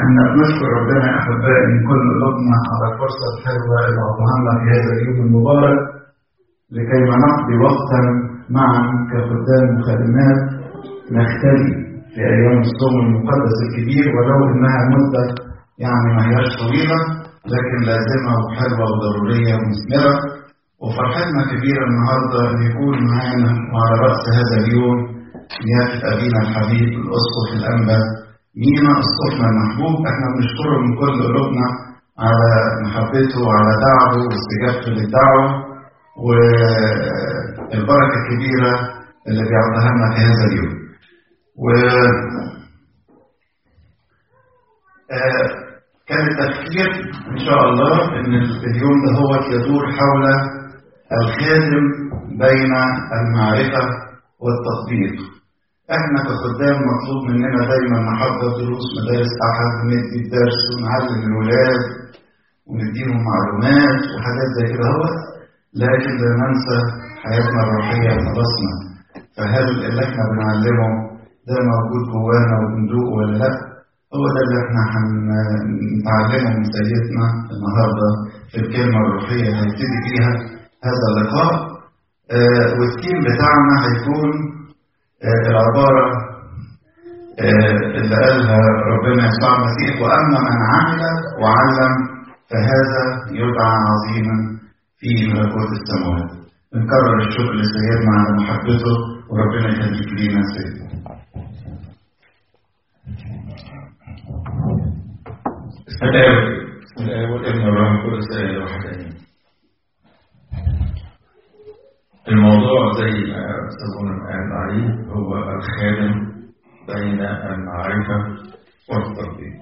احنا بنشكر ربنا يا احبائي من كل قلوبنا على الفرصه الحلوه اللي اعطاها في هذا اليوم المبارك لكي ما نقضي وقتا معا كخدام وخادمات نختلي في ايام الصوم المقدس الكبير ولو انها مده يعني ما هياش طويله لكن لازمه وحلوه وضروريه ومثمره وفرحتنا كبيره النهارده ان يكون معانا وعلى راس هذا اليوم نيافه ابينا الحبيب الاسقف الانبا مينا اسقفنا المحبوب احنا بنشكره من كل قلوبنا على محبته وعلى دعوه واستجابته للدعوه والبركه الكبيره اللي بيعطيها لنا في هذا اليوم. و كان التفكير ان شاء الله ان اليوم ده هو يدور حول الخادم بين المعرفه والتطبيق. احنا كخدام مطلوب مننا دايما نحضر دروس مدارس احد وندي الدرس ونعلم الولاد ونديهم معلومات وحاجات زي كده هو لكن لا ننسى حياتنا الروحيه وخلاصنا فهل اللي احنا بنعلمه ده موجود جوانا وبندوقه ولا لا؟ هو ده اللي احنا هنتعلمه من سيدنا النهارده في الكلمه الروحيه هيبتدي فيها هذا اللقاء آه والتيم بتاعنا هيكون العبارة اللي قالها ربنا يسوع المسيح وأما من عمل وعلم فهذا يدعى عظيما في ملكوت السماوات. نكرر الشكر لسيدنا على محبته وربنا يخليك لينا سيدنا. بسم الله بسم الله والابن والروح القدس الاله الواحد امين. الموضوع زي ما أستاذنا قال عليه هو الخادم بين المعرفة والتطبيق.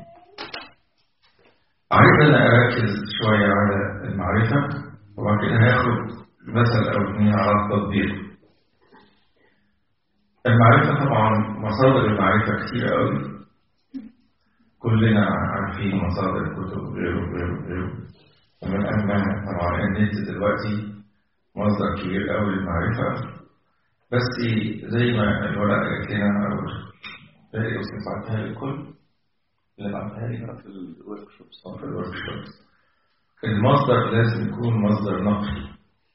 عايز أنا أركز شوية على المعرفة وبعد كده هاخد مثل أو اتنين على التطبيق. المعرفة طبعا مصادر المعرفة كتير قوي كلنا عارفين مصادر الكتب غيره غيره غيره ومن أهمها طبعا النت دلوقتي مصدر كبير قوي للمعرفة بس زي ما الورقة قالت لنا أو باقي يوسف بعتها للكل اللي بعتها لي في الورك شوبس في الورك شوبس المصدر لازم يكون مصدر نقي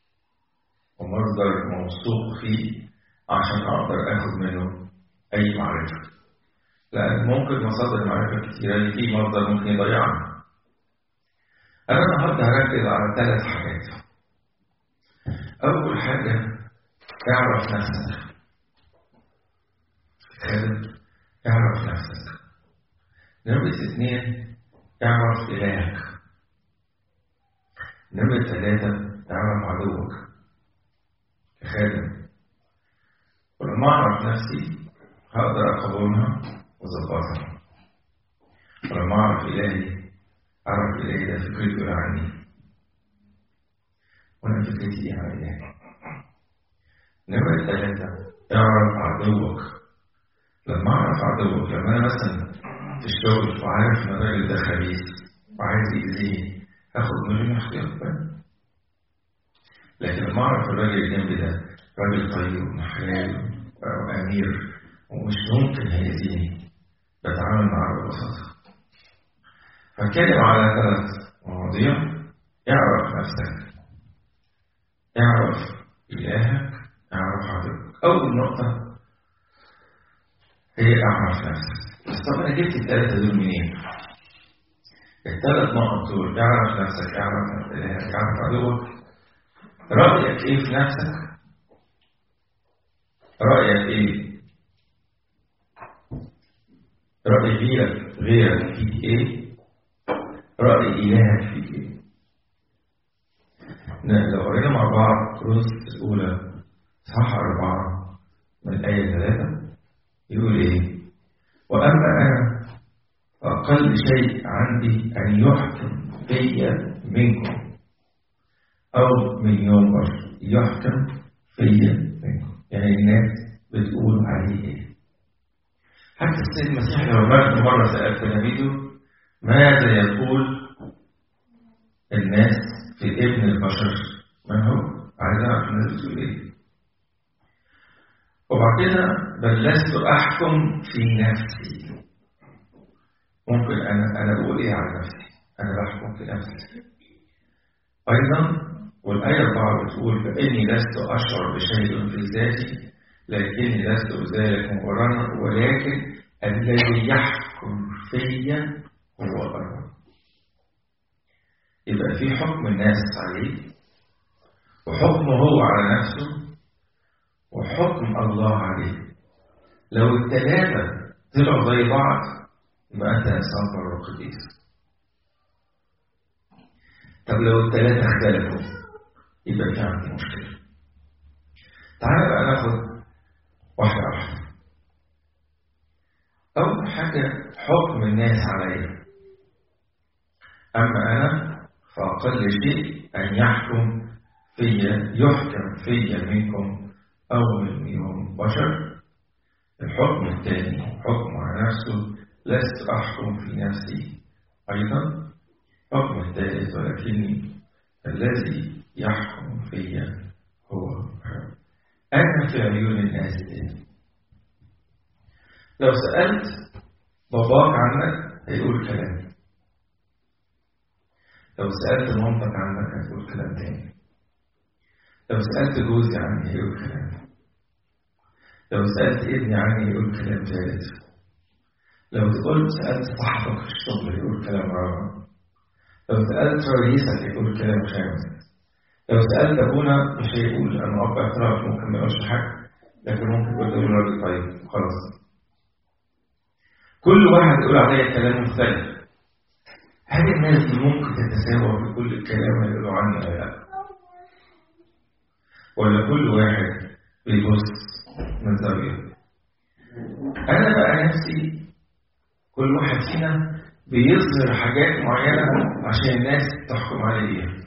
ومصدر موثوق فيه عشان أقدر آخد منه أي معرفة لأن ممكن مصادر معرفة كتيرة في مصدر ممكن يضيعنا أنا النهاردة هركز على ثلاث حاجات أول حاجة اعرف نفسك خالد اعرف نفسك نمرة اثنين اعرف إلهك نمرة ثلاثة اعرف عدوك خادم ولما أعرف نفسي هقدر أقاومها وأظبطها ولما أعرف إلهي أعرف إلهي ده فكرته عني وأنا فكرتي إيه عن إلهي نمرة ثلاثة اعرف عدوك لما أعرف عدوك لما أنا مثلا في الشغل وعارف إن الراجل ده خبيث وعايز يأذيني هاخد منه احتياط لكن لما أعرف الراجل اللي جنبي ده راجل طيب وحلال وأمير ومش ممكن هيأذيني بتعامل معاه ببساطة هتكلم على ثلاث مواضيع اعرف نفسك اعرف إلهك اعرف عدوك أول نقطة هي اعرف نفسك بس طب أنا جبت الثلاثة دول منين؟ الثلاث نقط دول اعرف نفسك اعرف إلهك اعرف عدوك رأيك إيه في نفسك؟ رأيك إيه؟ رأي غيرك غيرك فيك إيه؟ رأي إلهك فيك إيه؟ لو قرينا مع بعض كروس الأولى صح أربعة من الآية ثلاثة يقول إيه؟ وأما أنا فأقل شيء عندي أن يحكم في منكم أو من ينظر يحكم في منكم يعني الناس بتقول عليه إيه؟ حتى السيد المسيح لو مات مرة سأل تلاميذه ماذا يقول الناس في ابن البشر من هو؟ عايز أعرف الناس بتقول إيه؟ وبعد كده بل لست أحكم في نفسي ممكن أنا أنا بقول إيه على نفسي أنا بحكم في نفسي أيضا والآية 4 بتقول فإني لست أشعر بشيء في ذاتي لكني لست أزالك مبررا ولكن الذي يحكم فيا هو الله يبقى في حكم الناس عليه وحكمه هو على نفسه وحكم الله عليه لو الثلاثة طلعوا زي بعض يبقى أنت إنسان بر قديس طب لو الثلاثة اختلفوا يبقى في عندي مشكلة تعالى بقى ناخد واحدة واحدة أول حاجة حكم الناس عليا أما أنا فأقل شيء أن يحكم فيا يحكم فيا منكم أو منهم بشر الحكم الثاني حكم على نفسه لست أحكم في نفسي أيضا حكم الثالث ولكني الذي يحكم فيا هو أنا في عيون الناس إيه؟ لو سألت باباك عنك هيقول كلام لو سألت مامتك عنك هتقول كلام تاني لو سألت جوزي عني هيقول كلام لو سألت ابني عني يقول كلام ثالث لو تقول سألت صاحبك في الشغل يقول كلام رابع لو سألت رئيسك يقول كلام خامس لو سألت أبونا مش هيقول أنا أب اعتراف ممكن ما يقولش حاجة لكن ممكن يقول له راجل طيب خلاص كل واحد يقول عليا كلام مختلف هل الناس دي ممكن تتساوى في كل الكلام اللي يقولوا عني ولا لا؟ ولا كل واحد بيبص من زاوية أنا بقى نفسي كل واحد فينا بيظهر حاجات معينة عشان الناس تحكم عليه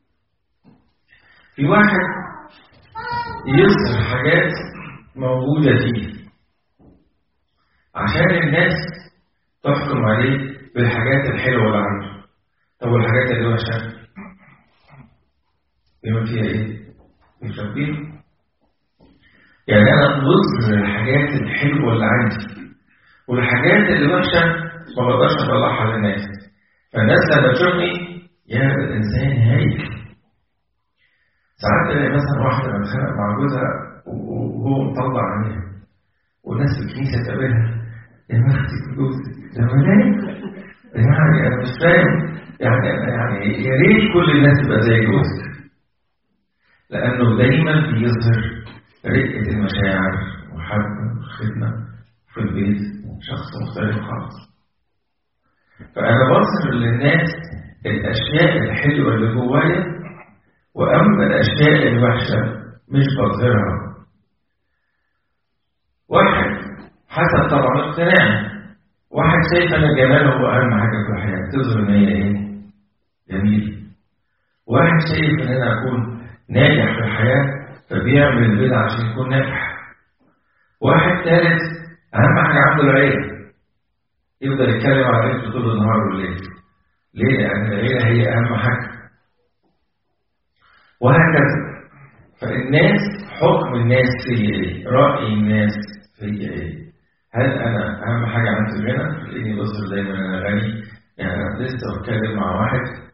في واحد يظهر حاجات موجودة فيه عشان الناس تحكم عليه بالحاجات الحلوة اللي عنده طب والحاجات اللي وحشة يعمل فيها ايه؟ يخبيها يعني انا بظهر الحاجات الحلوة اللي عندي والحاجات اللي وحشة ما بقدرش اطلعها للناس فالناس لما تشوفني يا ده الانسان هايل ساعات تلاقي مثلا واحدة متخانق مع جوزها وهو مطلع عليها والناس في الكنيسة تقابلها يا بختك جوزك ده ملاك يعني انا مش فاهم يعني يعني يا ريت كل الناس تبقى زي جوزك لانه دايما بيظهر رقة المشاعر وحب الخدمة في البيت شخص مختلف خالص فأنا بظهر للناس الأشياء الحلوة اللي جوايا وأما الأشياء الوحشة مش بظهرها واحد حسب طبعا اقتناع واحد شايف ان الجمال هو اهم حاجه في الحياه تظهر ان هي ايه؟ جميل واحد شايف ان انا اكون ناجح في الحياه فبيعمل البدع عشان يكون ناجح واحد ثالث اهم حاجه عنده العيله يفضل يتكلم على عيلته طول النهار والليل ليه؟ لان العيله هي اهم حاجه وهكذا فالناس حكم الناس فيا ايه؟ راي الناس فيا ايه؟ هل انا اهم حاجه عندي الغنى؟ تلاقيني بظهر دايما انا غني يعني انا لسه بتكلم مع واحد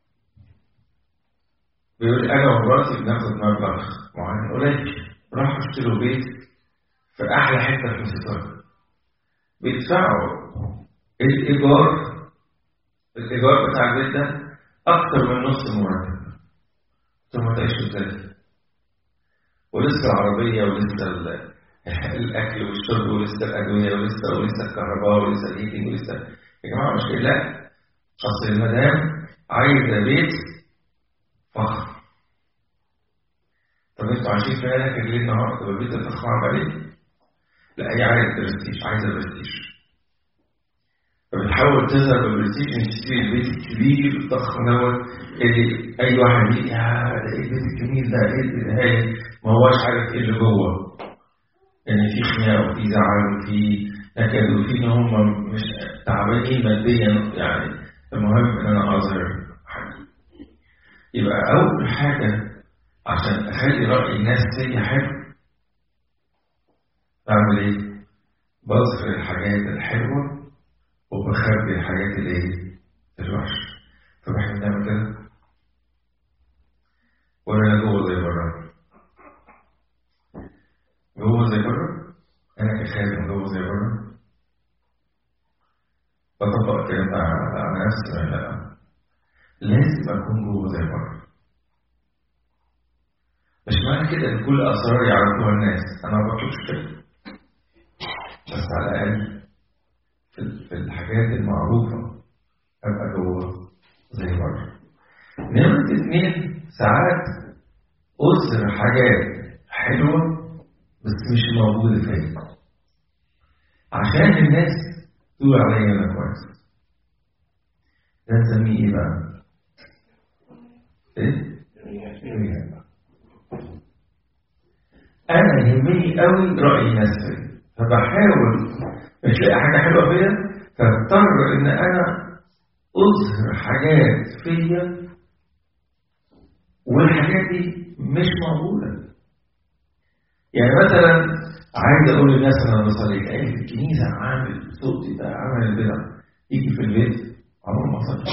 بيقول انا ومراتي بناخد مبلغ معين قليل راحوا اشتروا بيت في احلى حته في مصر بيدفعوا الايجار الايجار بتاع البيت ده اكتر من نص المرتب ثم تعيشوا ازاي ولسه العربيه ولسه الاكل والشرب ولسه الادويه ولسه ولسه الكهرباء ولسه الهيتنج ولسه يا جماعه مش كده لا اصل المدام عايزه بيت فخر طب انتوا عايشين في هناك ليل نهار طب البيت الفخم عليه لا هي عايزه برستيج عايزه برستيج فبتحاول تظهر بالبرستيج ان تشتري البيت الكبير الضخم دوت اللي اي واحد يجي يا ده ايه البيت الجميل ده ايه ده هاي ما هوش عارف ايه اللي جوه ان يعني في خناق وفي زعل وفي نكد وفي ان هم مش تعبانين ماديا يعني المهم ان انا اظهر حاجه يبقى اول حاجه عشان اخلي راي الناس فيا حلو بعمل ايه؟ بظهر الحاجات الحلوه وبخبي الحاجات اللي ايه الوحشة فاحنا بنعمل كده ولا انا جوه زي بره جوه زي بره انا كخادم جوه زي بره بطبق الكلام ده على نفسي ولا لا لازم اكون جوه زي بره مش معنى كده ان كل اسرار يعرفوها الناس انا ما بطلبش كده بس على الاقل في الحاجات المعروفه ابقى جوه زي بره نمرة اتنين ساعات أظهر حاجات حلوة بس مش موجودة فيا عشان الناس تقول عليا أنا كويس ده نسميه إيه بقى؟ إيه؟ أنا يهمني قوي رأي الناس فيا فبحاول مش لاقي حاجة حلوة فيا فاضطر إن أنا أظهر حاجات فيا والحاجات دي مش موجودة يعني مثلا عايز أقول للناس أنا بصلي تلاقي في الكنيسة عامل صوتي ده عامل البدع يجي في البيت عمره ما صلي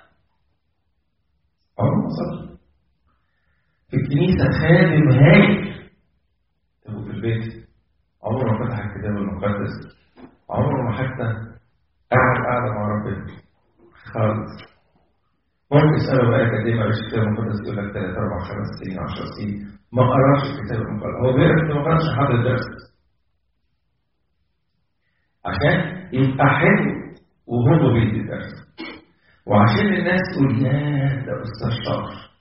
عمره ما صلي في الكنيسة خادم هايل طب في البيت عمره ما فتح الكتاب المقدس عمره ما حتى قعد قعدة مع ربنا خالص ممكن تسأله بقى قد ايه ما قراش الكتاب المقدس يقول لك 3 4 5 سنين 10 سنين ما قراش الكتاب المقدس هو بيقرا الكتاب المقدس عشان حاضر الدرس عشان يبقى حلو وهو بيدي الدرس وعشان الناس تقول يا ده استاذ شاطر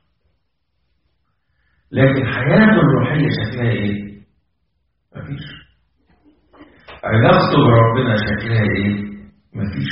لكن حياته الروحية شكلها ايه؟ مفيش علاقته بربنا شكلها ايه؟ مفيش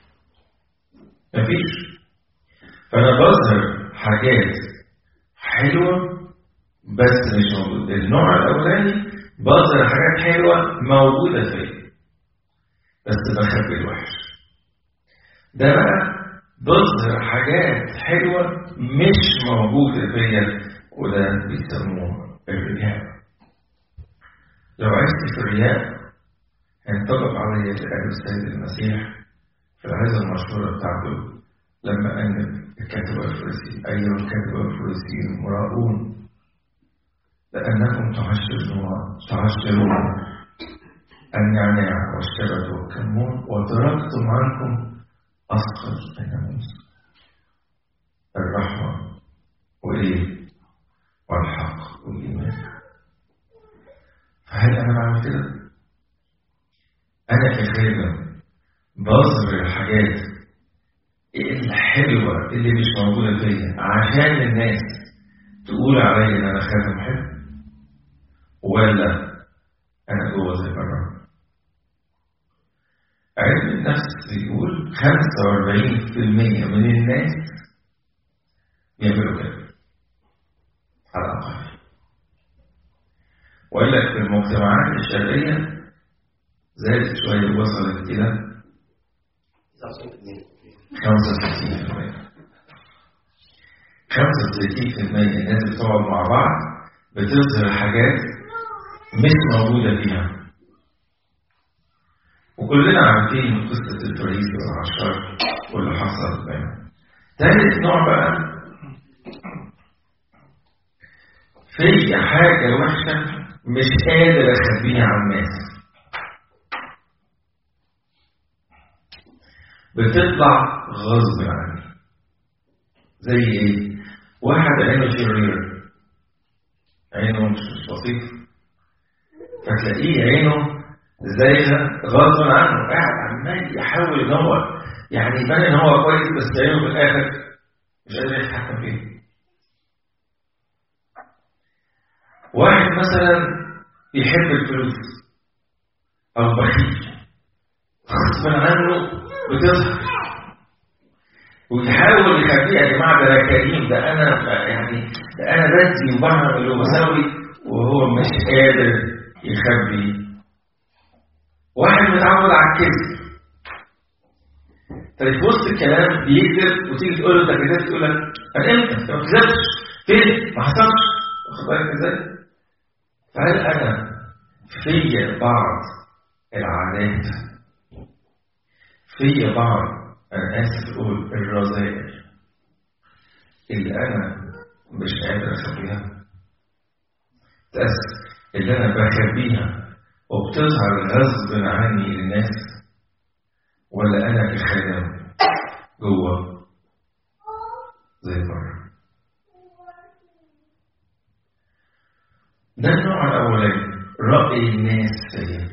مفيش فأنا بظهر حاجات حلوة بس مش موجودة النوع الأولاني بظهر حاجات حلوة موجودة فيا بس بخبي الوحش ده بقى بظهر حاجات حلوة مش موجودة فيا وده بيسموه الرياء لو عشت في الرياء هينطبق علي قال السيد المسيح في العزة المشهورة بتاعته لما أنب الكاتب الفريسي أيها الكاتب الفريسيين مراؤون لأنكم تعشرون تعشرون النعناع والشبت والكمون وتركتم عنكم أثقل الناموس الرحمة وإيه والحق والإيمان فهل أنا بعمل كده؟ أنا كخادم بظهر الحاجات الحلوة اللي مش موجودة فيا عشان الناس تقول عليا إن أنا خادم حلو ولا أنا جوه زي بره علم النفس بيقول 45% من الناس بيعملوا كده على الأقل وإلا في المجتمعات الشرقية زادت شوية وصلت إلى 65% الناس بتقعد مع بعض بتظهر حاجات مش موجودة فيها وكلنا عارفين قصة الفريسة والعشار واللي حصل بينهم ثالث نوع بقى في حاجة وحشة مش قادر أخبيها عن الناس بتطلع غصب عني زي ايه واحد عينه شرير عينه مش لطيف فتلاقيه عينه زيها غصب عنه قاعد عمال يحاول ان هو يعني يبان ان هو كويس بس عينه في الاخر مش قادر يتحكم فيه واحد مثلا يحب الفلوس او بخيل غصب عنه بتظهر ويحاول يخبيه يا جماعه ده انا كريم ده انا يعني ده انا بدي وبعمل وبسوي وهو مش قادر يخبي واحد متعود على الكذب طيب وسط الكلام بيكذب وتيجي تقول له انت كذبت تقول لك انا امتى؟ انت ما كذبتش فين؟ ما حصلش واخد بالك ازاي؟ فهل انا في بعض العادات في بعض أنا آسف أقول الرذائل اللي أنا مش قادر أخبيها تأسف اللي أنا بخبيها وبتظهر غصب عني للناس ولا أنا كخادم جوه زي بره ده النوع الأولاني رأي الناس فيا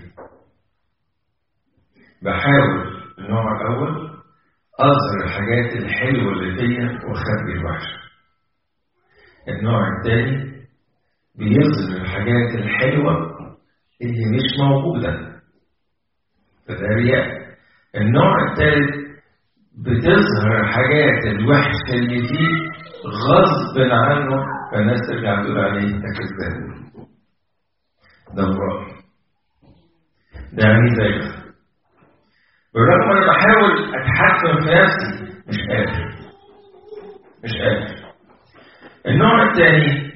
بحاول النوع الأول أظهر الحاجات الحلوة اللي فيا وأخبي الوحشة النوع الثاني بيظهر الحاجات الحلوة اللي مش موجودة فده رياء النوع الثالث بتظهر الحاجات الوحشة اللي فيه غصب عنه فالناس ترجع تقول عليه ده كذاب ده مرائي ده يعني زيك بالرغم انا بحاول اتحكم في نفسي مش قادر مش قادر النوع الثاني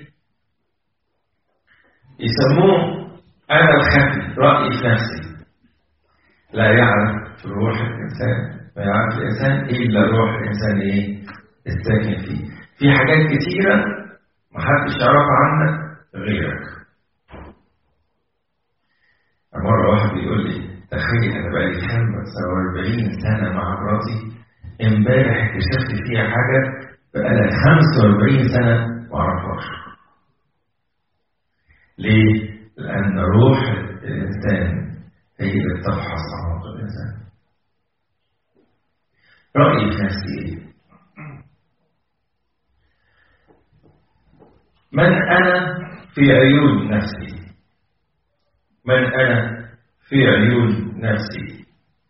يسموه انا الخفي رايي في نفسي لا يعرف روح الانسان ما يعرف الانسان الا روح الانسان ايه الساكن فيه في حاجات كتيره محدش يعرفها عنك غيرك مرة واحد بيقول لي تخيل أنا بقالي 45 سنة مع مراتي امبارح اكتشفت فيها حاجة بقالها 45 سنة ما أعرفهاش. ليه؟ لأن روح الإنسان هي اللي بتفحص أعماق الإنسان. رأيي في نفسي إيه؟ من أنا في عيون نفسي؟ من أنا في عيون نفسي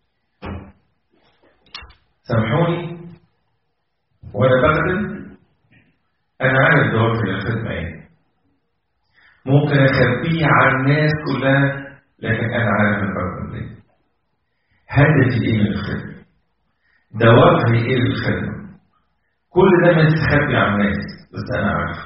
سامحوني وأنا بخدم أنا عارف دوري الخدمة إيه ممكن أخبيه على الناس كلها لكن أنا عارف أنا بخدم ليه هدفي إيه من الخدمة دوافعي إيه للخدمة كل ده مستخبي على الناس بس أنا عارف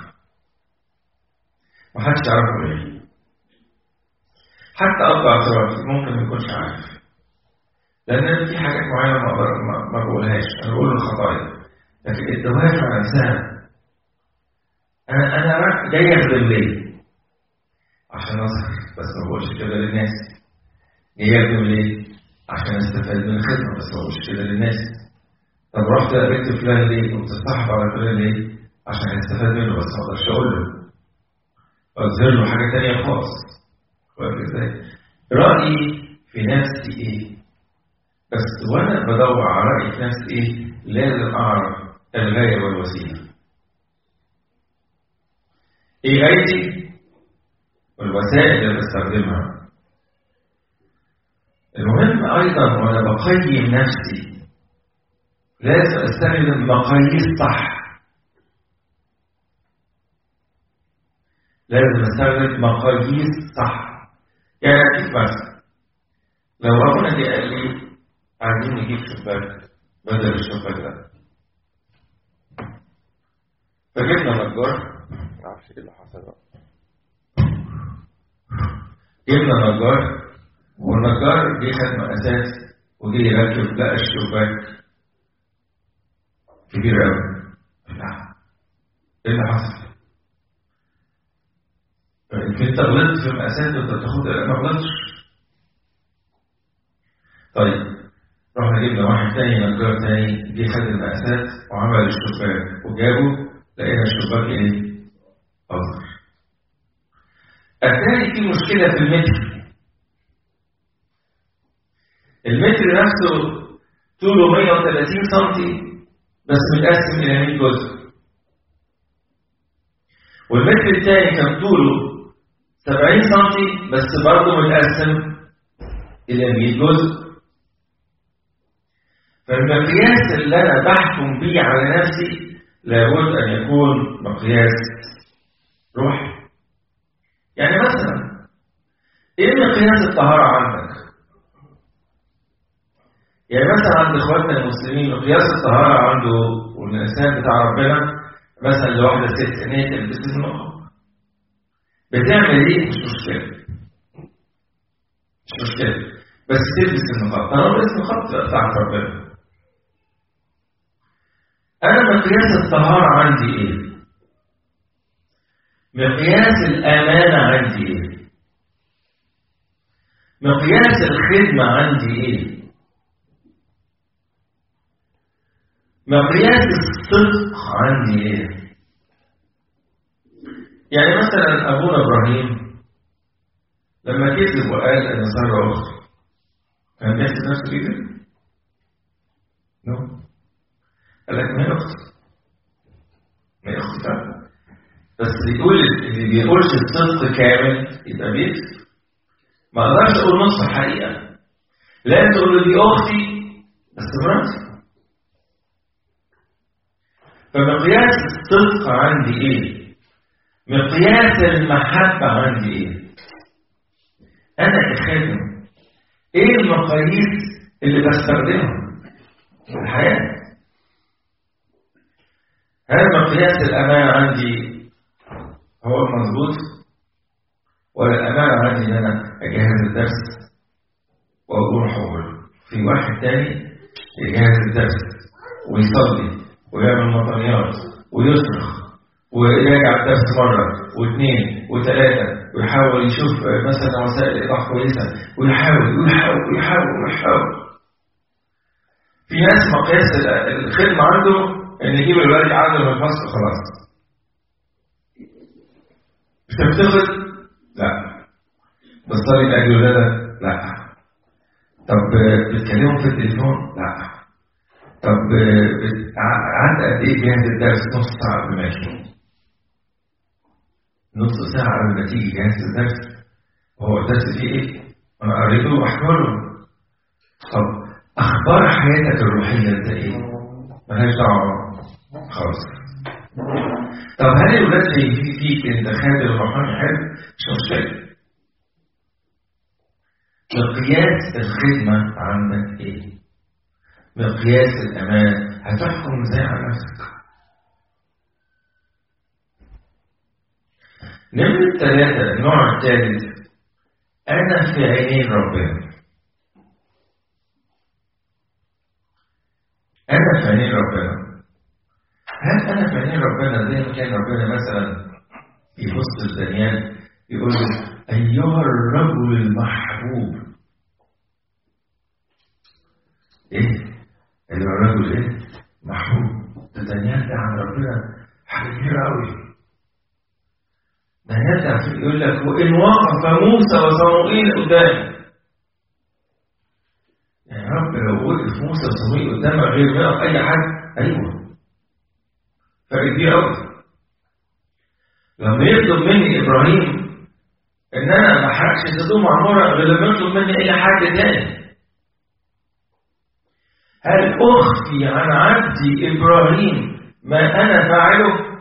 محدش يعرفه غيري حتى أب اعترافي ممكن ما يكونش عارف لأن في حاجات معينة ما أقدر ما, ما بقولهاش أنا بقول الخطايا لكن الدوافع نفسها أنا أنا جاي أخدم ليه؟ عشان أظهر بس ما بقولش كده للناس جاي أخدم ليه؟ عشان أستفاد من الخدمة بس ما بقولش كده للناس طب رحت قابلت فلان ليه؟ وبتتصاحب على فلان ليه؟ عشان أستفاد منه بس ما أقدرش أقول له أظهر له حاجة تانية خالص ازاي؟ رأيي في نفسي ايه؟ بس وانا بدور على رأيي في نفسي ايه؟ لازم اعرف الغاية والوسيلة. ايه غايتي؟ والوسائل اللي بستخدمها. المهم ايضا وانا بقيم نفسي لازم استخدم مقاييس صح. لازم استخدم مقاييس صح. يعني أديك مثلا لو ربنا جه قال لي عايزين نجيب شباك بدل الشباك ده فجبنا نجار معرفش ايه اللي حصل بقى جبنا نجار والنجار جه خد مقاسات وجه يركب لقى الشباك كبير قوي لا ايه اللي حصل؟ يمكن انت غلطت في المقاسات وانت بتاخد ما غلطتش طيب رحنا جبنا واحد تاني نجار تاني جه خد المقاسات وعمل الشباك وجابه لقينا الشباك ايه؟ اصغر اتاري في مشكله في المتر المتر نفسه طوله 130 سم بس متقسم الى 100 جزء والمتر الثاني كان طوله 70 سم بس برضه متقسم إلى 100 جزء فالمقياس اللي أنا بحكم بيه على نفسي لابد أن يكون مقياس روحي يعني مثلا إيه مقياس الطهارة عندك؟ يعني مثلا عند إخواتنا المسلمين مقياس الطهارة عنده والإنسان بتاع ربنا مثلا لواحدة ست إن هي تلبس النقاب بتعمل ايه مش مشكلة مش مشكلة بس تلبس النقاب طالما لبس النقاب تبقى بتاعت ربنا أنا مقياس الطهارة عندي إيه؟ مقياس الأمانة عندي إيه؟ مقياس الخدمة عندي إيه؟ مقياس الصدق عندي إيه؟ يعني مثلا أبونا إبراهيم لما كذب وقال أن سارة أخت كان بيحسب نفسه كده؟ نو قال لك ما هي أختي ما هي أختي فعلا بس بيقول اللي بيقولش الصدق كامل يبقى بيكذب ما اقدرش اقول نص الحقيقه لازم تقول له دي اختي بس مراتي فمقياس الصدق عندي ايه مقياس المحبه عندي ايه انا كخادم ايه المقاييس اللي بستخدمها في الحياه هل مقياس الامانه عندي هو المظبوط ولا الأمانة عندي إن أنا أجهز الدرس وأروح أقول في واحد تاني يجهز الدرس ويصلي ويعمل مطنيات ويصرخ ويراجع الدرس مرة واثنين وثلاثة ويحاول يشوف مثلا وسائل إيضاح كويسة ويحاول ويحاول ويحاول ويحاول في ناس مقياس الخدمة عنده إن يجيب الولد يعلم من الفصل خلاص بتفتقد لا بتصلي لاجل ولادك لا طب بتكلمهم في التليفون لا طب قعدت قد ايه جاهز الدرس نص ساعه قبل ما يجي نص ساعه قبل ما تيجي جاهز الدرس وهو الدرس فيه ايه؟ انا قريته واحكي له طب اخبار حياتك الروحيه انت ايه؟ ملهاش دعوه خالص طب هل الولاد شايفين فيك انت خادم الرحمن حلو؟ مش مشكلة. مقياس الخدمة عندك ايه؟ مقياس الأمان هتحكم ازاي على نفسك؟ نمرة ثلاثة النوع الثالث أنا في عينين ربنا. أنا في عينين ربنا. هل انا في عينين ربنا زي ما كان ربنا مثلا في وسط الدنيان يقول له ايها الرجل المحبوب ايه ايها الرجل ايه محبوب ده دانيال ده عن ربنا حاجه كبيره قوي دانيال ده يقول لك وان وقف موسى وصموئيل قدامي يعني رب لو وقف موسى وصموئيل قدامك غير ما اي حد ايوه فرق كبير قوي لما يطلب مني ابراهيم ان انا ما احرقش سدوم وعموره غير لما يطلب مني اي حد تاني هل اخفي عن عبدي ابراهيم ما انا فاعله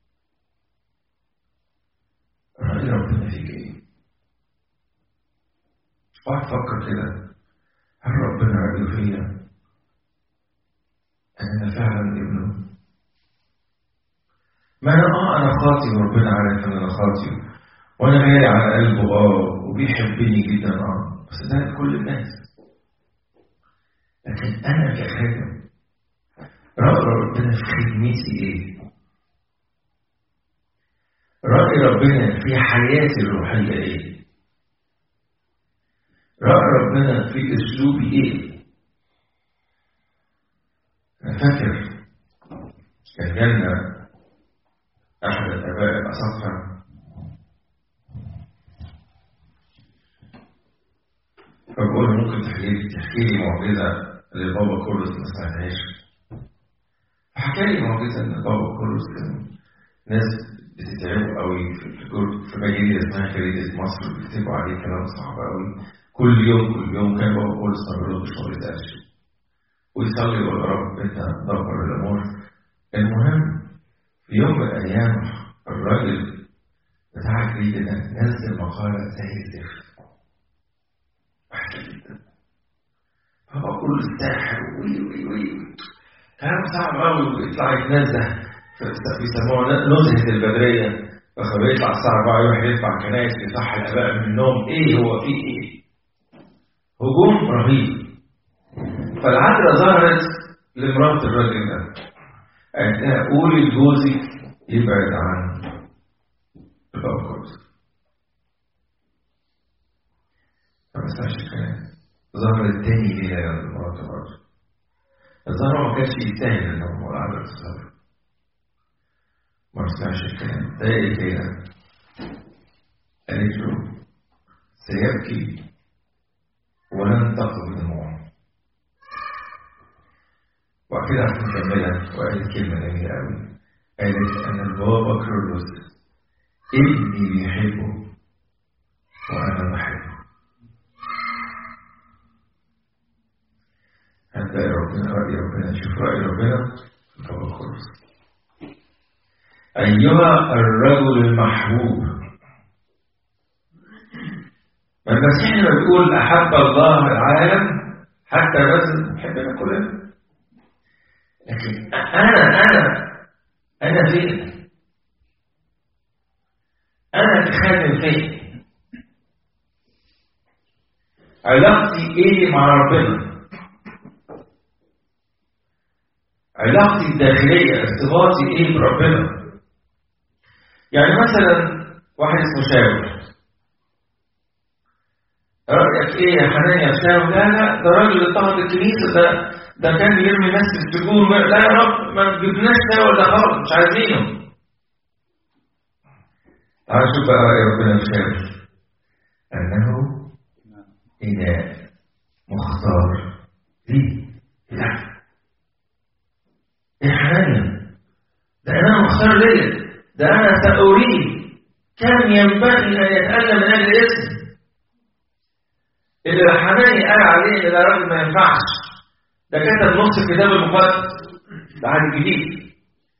رأي ربنا فيك ايه اقعد فكر كده هل ربنا رأيه فيا ان انا فعلا ابنه ما انا اه انا خاطي وربنا عارف ان انا خاطي وانا غالي على قلبه اه وبيحبني جدا اه بس ده كل الناس لكن انا كخادم رأي ربنا في خدمتي ايه رأي ربنا في حياتي الروحية ايه رأي ربنا في اسلوبي ايه انا فاكر كان جالنا أحد الآباء الأصفر فبقول ممكن تحكي تحكي لي معجزة لبابا كورس ما سمعتهاش فحكى لي معجزة إن بابا كورس كان ناس بتتعبوا قوي في في مجلة اسمها جريدة مصر بيكتبوا عليه كلام صعب قوي كل يوم كل يوم كان بابا كورس ما بيردش ما بيسألش ويصلي ويقول يا رب أنت دبر الأمور المهم في يوم من الأيام الراجل بتاع الجريدة ده نزل مقالة زي الزفت وحشة جدا فبقول الساحر وي وي وي كلام صعب قوي ويطلع يتنزه بيسموها نزهة البدرية فخبر يطلع الساعة 4 يروح يدفع كنايس يصحي الآباء من النوم إيه هو في إيه؟ هجوم رهيب فالعذراء ظهرت لمرات الراجل ده قالت لها قولي لجوزك يبعد عن الأوقات فما سمعش الكلام ظهرت تاني ليلة لمرات الراجل الظهر ما كانش يستاهل ان هو العذراء تظهر ما سمعش الكلام ضايقت ليلة قالت له سيبكي ولن تقضي دموعه وبعد كده راحت مكملة وقالت كلمة جميلة أوي قالت أن البابا كرولوس ابني بيحبه وأنا بحبه هتلاقي ربنا رأي ربنا شوف رأي ربنا في البابا كرولوس أيها الرجل المحبوب ما المسيح لما بيقول أحب الله العالم حتى بس بحبنا كلنا لكن أنا أنا أنا فين؟ أنا كخادم فين؟ علاقتي إيه مع ربنا؟ علاقتي الداخلية ارتباطي إيه بربنا؟ يعني مثلا واحد اسمه شاول رأيك ايه يا حنان يا شاول لا لا ده راجل اضطهد الكنيسة ده ده كان بيرمي ناس في السجون لا يا رب ما تجيبناش شاول ده خالص مش عايزينه تعال شوف بقى رأي ربنا في شاول أنه إناء مختار ليه لا يا حنان ده أنا مختار ليا ده أنا سأريه كان ينبغي أن يتألم من أجل اسمي اللي حناني قال عليه ان ده راجل ما ينفعش ده كتب نص الكتاب المقدس ده عهد جديد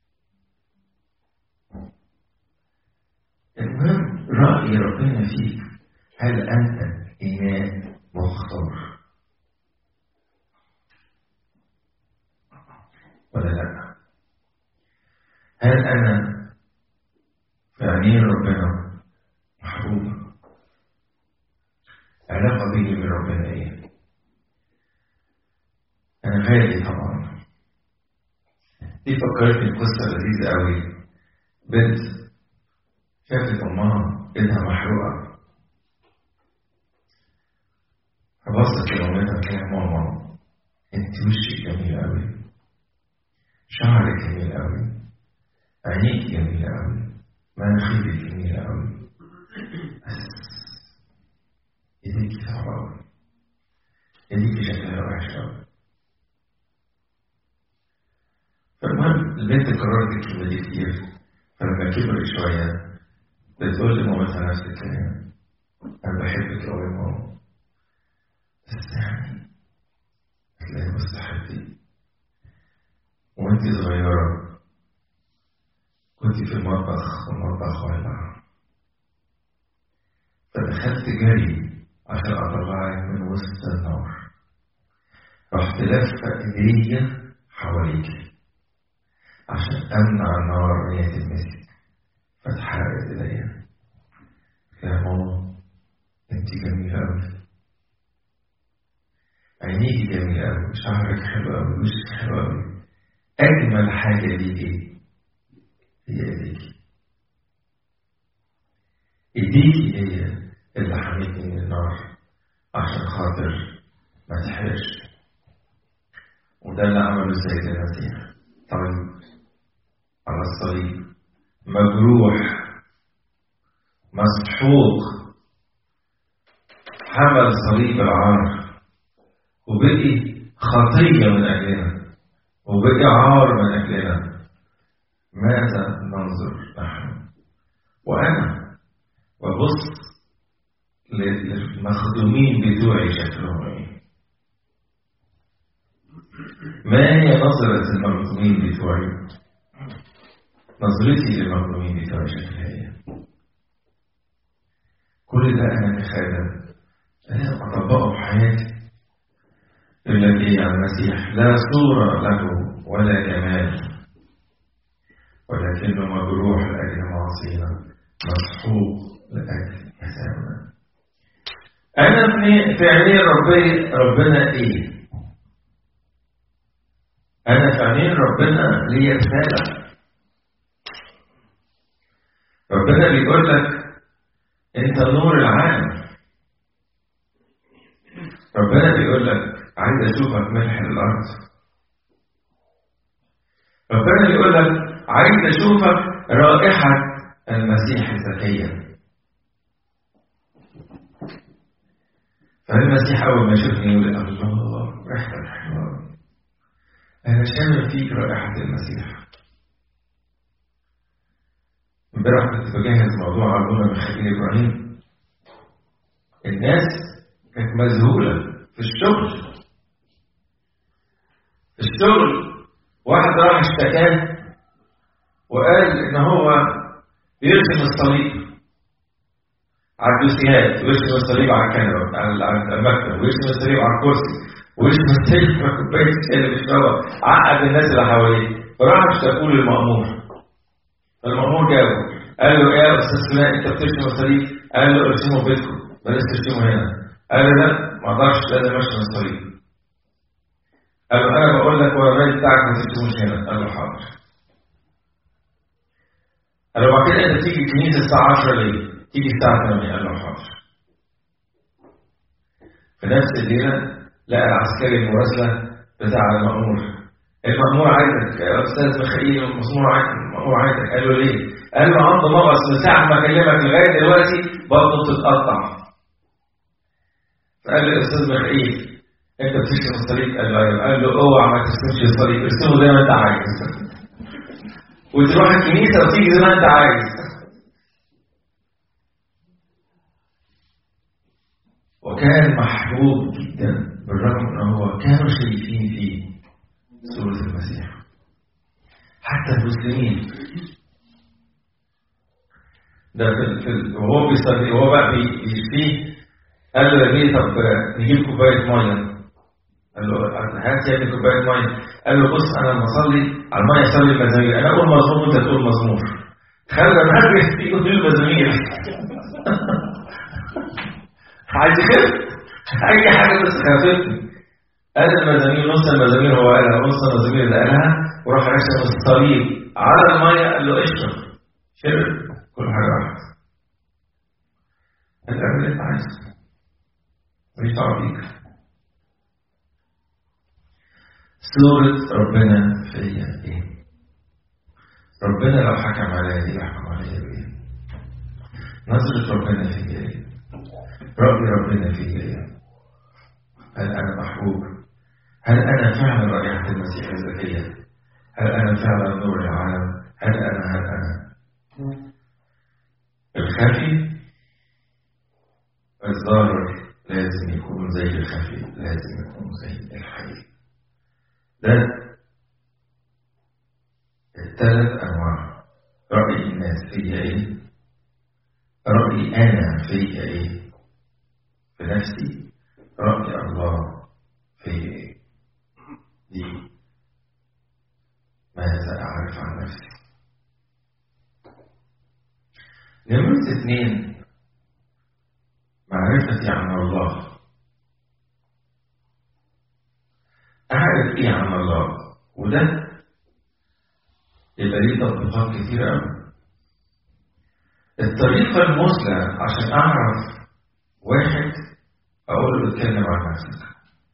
المهم رأي ربنا فيك هل أنت إناء مختار ولا لا هل أنا في عينين ربنا محبوب علاقة بيني وبين ربنا ايه؟ أنا غالي طبعا دي فكرتني بقصة لذيذة أوي بنت شافت أمها إيدها محروقة فبصت لمامتها كده ماما أنت وشك جميل أوي شعرك جميل أوي عينيك جميلة أوي مناخيرك جميلة أوي بس ايديك صعبة أوي ايديك شكلها وحش أوي فالمهم البنت قررت الكلمة دي كتير فلما كبرت شوية بتقول لمامتها نفس الكلام أنا بحبك أوي يا ماما بس يعني هتلاقي مستحيل وأنت صغيرة كنت في المطبخ والمطبخ ولع فدخلت جري عشان أطلعك من وسط النار رحت لفة إيديا حواليك عشان أمنع النار إن هي تلمسك فاتحرقت إيديا يا ماما أنت جميلة أوي عينيكي جميلة أوي شعرك حلو أوي وشك حلو أوي أجمل حاجة ليكي هي إيديكي إيديكي هي اللي حميتني من النار عشان خاطر ما تحرقش وده اللي عمله السيد المسيح طيب على الصليب مجروح مسحوق حمل صليب العار وبقي خطية من أجلنا وبقي عار من أجلنا ماذا ننظر نحن وأنا وبص للمخدومين بتوعي شكلهم ايه ما هي نظرة المخدومين بتوعي نظرتي للمخدومين بتوعي شكلها ايه كل ده انا كخادم انا اطبقه في حياتي يقول لك ايه عن المسيح لا صورة له ولا جمال ولكنه مجروح لأجل معصينا مسحوق لأجل حسابنا أنا في في عينين ربنا ربنا إيه؟ أنا في عينين ربنا لي رسالة ربنا بيقول لك أنت نور العالم ربنا بيقول لك عايز أشوفك ملح الأرض ربنا بيقول لك عايز أشوفك رائحة المسيح الزكية فالمسيح أول ما يشوفني يقول الله ريحتك حلوة أنا شامم فيك رائحة المسيح امبارح كنت بجهز موضوع أبونا ميخائيل إبراهيم الناس كانت مذهولة في الشغل في الشغل واحد راح اشتكاه وقال إن هو بيرسم الصليب على الدوسيات ويرسم الصليب على الكنبة على المكتب ويرسم الصليب على الكرسي ويرسم الصليب على كوباية الشاي اللي بيشربها عقد الناس اللي حواليه فراح اشتكوا له المأمور فالمأمور جابه قال له ايه يا استاذ فلان انت بترسم الصليب قال له ارسمه في بيتكم بلاش ترسمه هنا قال له لا ما اقدرش لازم ارسم الصليب قال له انا بقول لك ورا الراجل بتاعك ما ترسموش هنا قال له حاضر قال له بعد كده انت تيجي الكنيسه الساعه 10 ليه؟ تيجي الساعه 8 قال له حاضر في نفس الليله لقى العسكري المراسله بتاع المأمور المأمور عايزك يا أستاذ ميخائيل المأمور عايزك المأمور عايزك قال له ليه؟ قال له عنده مغص من ساعة ما أكلمك لغاية دلوقتي بطنه بتتقطع فقال له يا أستاذ ميخائيل أنت بترسم الصليب؟ قال له أيوه قال له أوعى ما ترسمش الصليب ارسمه زي ما أنت عايز وتروح الكنيسة وتيجي زي ما أنت عايز وكان محبوب جدا بالرغم ان هو كانوا شايفين فيه صورة المسيح حتى المسلمين ده في, في وهو بيصلي وهو بقى بيشفيه قال له يا بيه طب نجيب كوباية مية قال له هات يا ابني كوباية مية قال له بص أنا لما أصلي على المية أصلي المزامير أنا أقول مزمور وأنت تقول مزمور خلى الناس يقول المزامير عايز يخف اي حاجه بس خافتني قال المزامير نص المزامير هو قالها نص المزامير اللي قالها وراح رسم الصليب على الميه قال له اشرب شرب كل حاجه راحت قال اعمل اللي انت عايزه ماليش دعوه بيك صورة ربنا فيا ايه؟ ربنا لو حكم عليا يحكم عليا بايه؟ نظرة ربنا فيا ايه؟ رأي ربنا فيا ايه؟ هل أنا محبوب؟ هل أنا فعلا رائحة المسيح الزكية؟ هل أنا فعلا نور العالم؟ هل أنا هل أنا؟ الخفي الظاهر لازم يكون زي الخفي لازم يكون زي الحقيقي ده الثلاث أنواع رأي الناس فيا إيه؟ رأي أنا فيا إيه؟ في نفسي رأي الله في دي ماذا أعرف عن نفسي نمرة اثنين معرفتي عن الله أعرف إيه عن الله وده يبقى ليه تطبيقات كتيرة أوي الطريقة المثلى عشان أعرف واحد أقول له اتكلم عن نفسك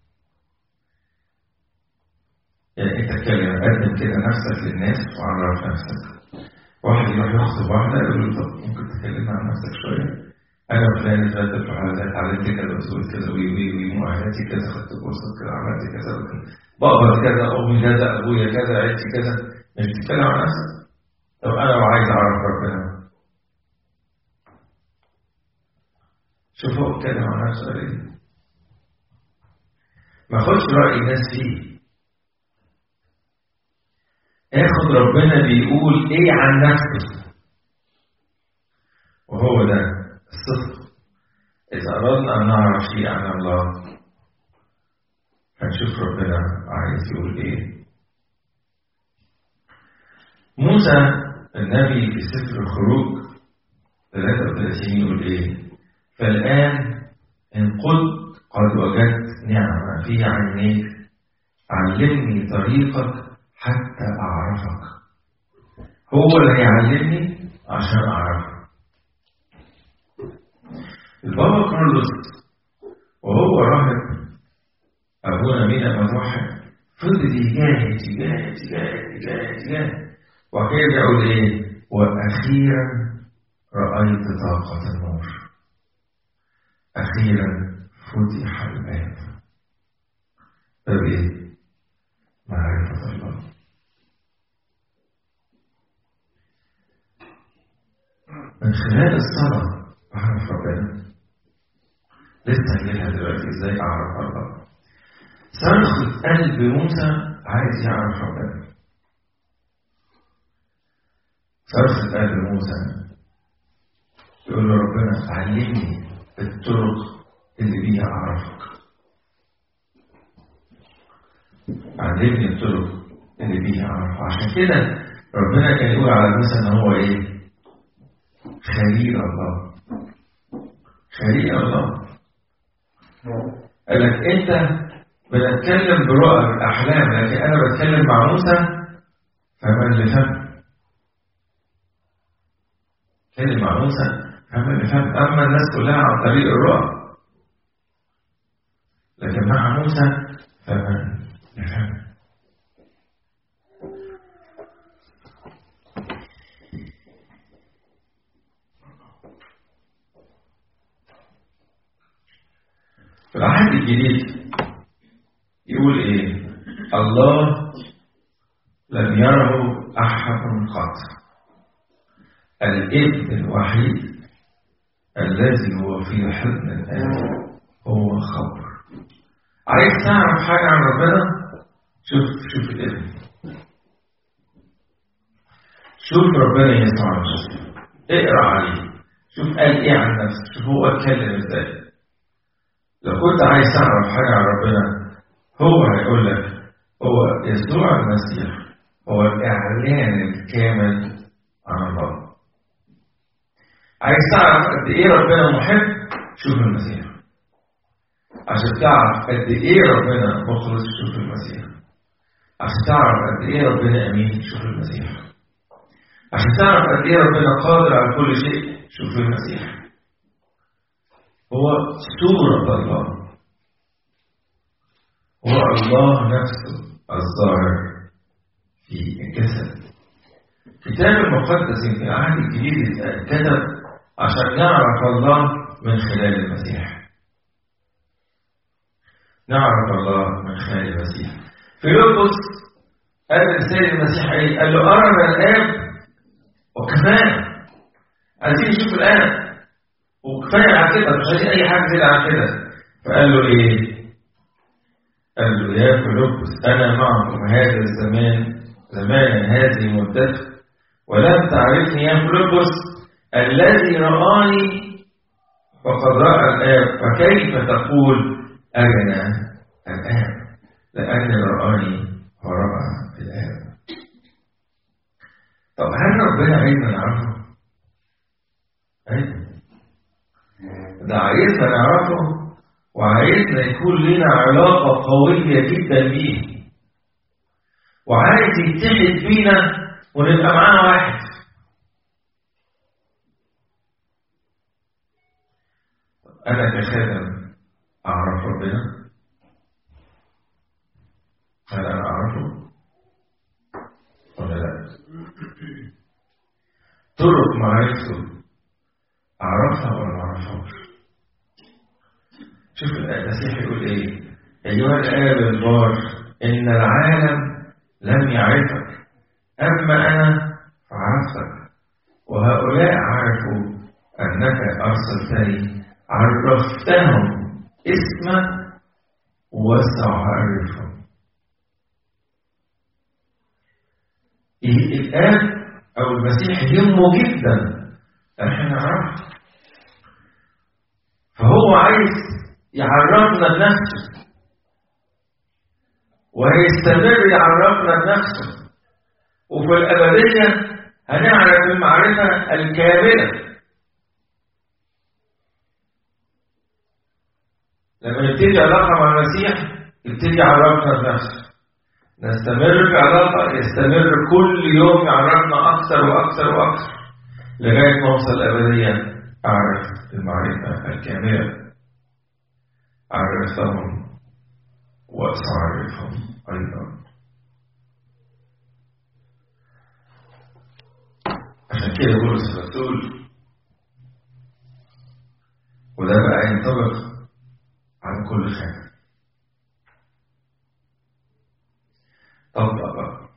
يعني أنت اتكلم قدم كده نفسك للناس وعرف نفسك واحد يروح يخطب واحدة يقول له طب ممكن تكلمنا عن نفسك شوية أنا فلان اتولدت في الحالة اتعلمت كذا وسويت كذا وي وي وي مؤهلاتي كذا خدت كورسات كذا عملت كذا بقبض كذا أمي كذا أبويا كذا عيلتي كذا مش بتتكلم عن نفسك طب أنا لو عايز أعرف ربنا شوف هو اتكلم عن نفسه قال ايه ما خدش رأي الناس فيه اخد ربنا بيقول ايه عن نفسه وهو ده الصدق إذا أردنا أن نعرف شيء عن الله هنشوف ربنا عايز يقول إيه موسى النبي في سفر الخروج 33 يقول إيه فالآن إن قلت قد وجدت نعمة في عينيك علمني طريقك حتى أعرفك هو اللي هيعلمني عشان أعرفك البابا كارلوس وهو راهب أبونا مينا متوحد فضل يجاهد يجاهد يجاهد يجاهد يجاهد وكيف يقول إيه وأخيرا رأيت طاقة النور أخيرا فتح الباب باب إيه؟ معرفة الله من خلال الصلاة أعرف ربنا لسه هنجيلها دلوقتي إزاي أعرف الله صرخة قلب موسى عايز يعرف ربنا صرخة قلب موسى يقول له ربنا علمني الطرق اللي بيها أعرفك علمني الطرق اللي بيها أعرفك عشان كده ربنا كان يقول على موسى إن هو إيه؟ خليل الله خليل الله قال لك أنت بنتكلم برؤى بالأحلام لكن أنا بتكلم مع موسى فمن اللي فهم اتكلم مع موسى فمن اللي فهم أما الناس كلها عن طريق الرؤى لكن مع موسى فمن اللي فهم في العهد الجديد يقول ايه الله لم يره احد قط الابن الوحيد الذي هو في حضن الاب هو خبر عايز تعرف حاجه عن ربنا شوف شوف الابن شوف ربنا يسوع المسيح اقرا عليه شوف قال ايه عن نفسه شوف هو اتكلم ازاي لو كنت عايز تعرف حاجه عن ربنا هو هيقول لك هو يسوع المسيح هو الإعلان الكامل عن الله عايز تعرف قد إيه ربنا محب شوف المسيح عشان تعرف قد إيه ربنا مخلص شوف المسيح عشان تعرف قد إيه ربنا أمين شوف المسيح عشان تعرف قد إيه ربنا قادر على كل شيء شوف المسيح هو صورة الله هو الله نفسه الظاهر في الجسد الكتاب المقدس في العهد الجديد كتب عشان نعرف الله من خلال المسيح نعرف الله من خلال المسيح فيلبس قال للسيد المسيح ايه؟ قال له أرنا الآب وكفانا عايزين نشوف الآن وكفاية على كده مش عايزين أي حاجة زيادة عن كده فقال له إيه؟ قال له يا فيلبس أنا معكم هذا الزمان زمانا هذه مدته ولم تعرفني يا فيلبس الذي رآني فقد رأى الآب فكيف تقول أنا الآب لأن رآني ورأى الآب طب هل ربنا عايزنا نعرفه؟ أيوه ده عايزنا نعرفه وعايزنا يكون لنا علاقة قوية جدا بيه وعايز يتحد بينا ونبقى معاه واحد أنا كخادم أعرف ربنا هل أنا أعرفه ولا لا طرق معرفته أعرفها ولا ما أعرفهاش شوف المسيح يقول إيه أيها الآب البار إن العالم لم يعرفك أما أنا فعرفتك وهؤلاء عرفوا أنك أرسلتني عرفتهم اسمك وسأعرفهم الآب أو المسيح يهمه جدا احنا نعرفه فهو عايز يعرفنا بنفسه وهيستمر يعرفنا بنفسه وفي الأبدية هنعرف المعرفة الكاملة لما نبتدي علاقة مع المسيح يبتدي يعرفنا بنفسه نستمر في علاقة يستمر كل يوم يعرفنا أكثر وأكثر وأكثر لغاية ما أوصل الأبدية أعرف المعرفة الكاملة عرفتهم وسأعرفهم أيضا عشان كده بولس الرسول وده بقى ينطبق على كل خير طبق بقى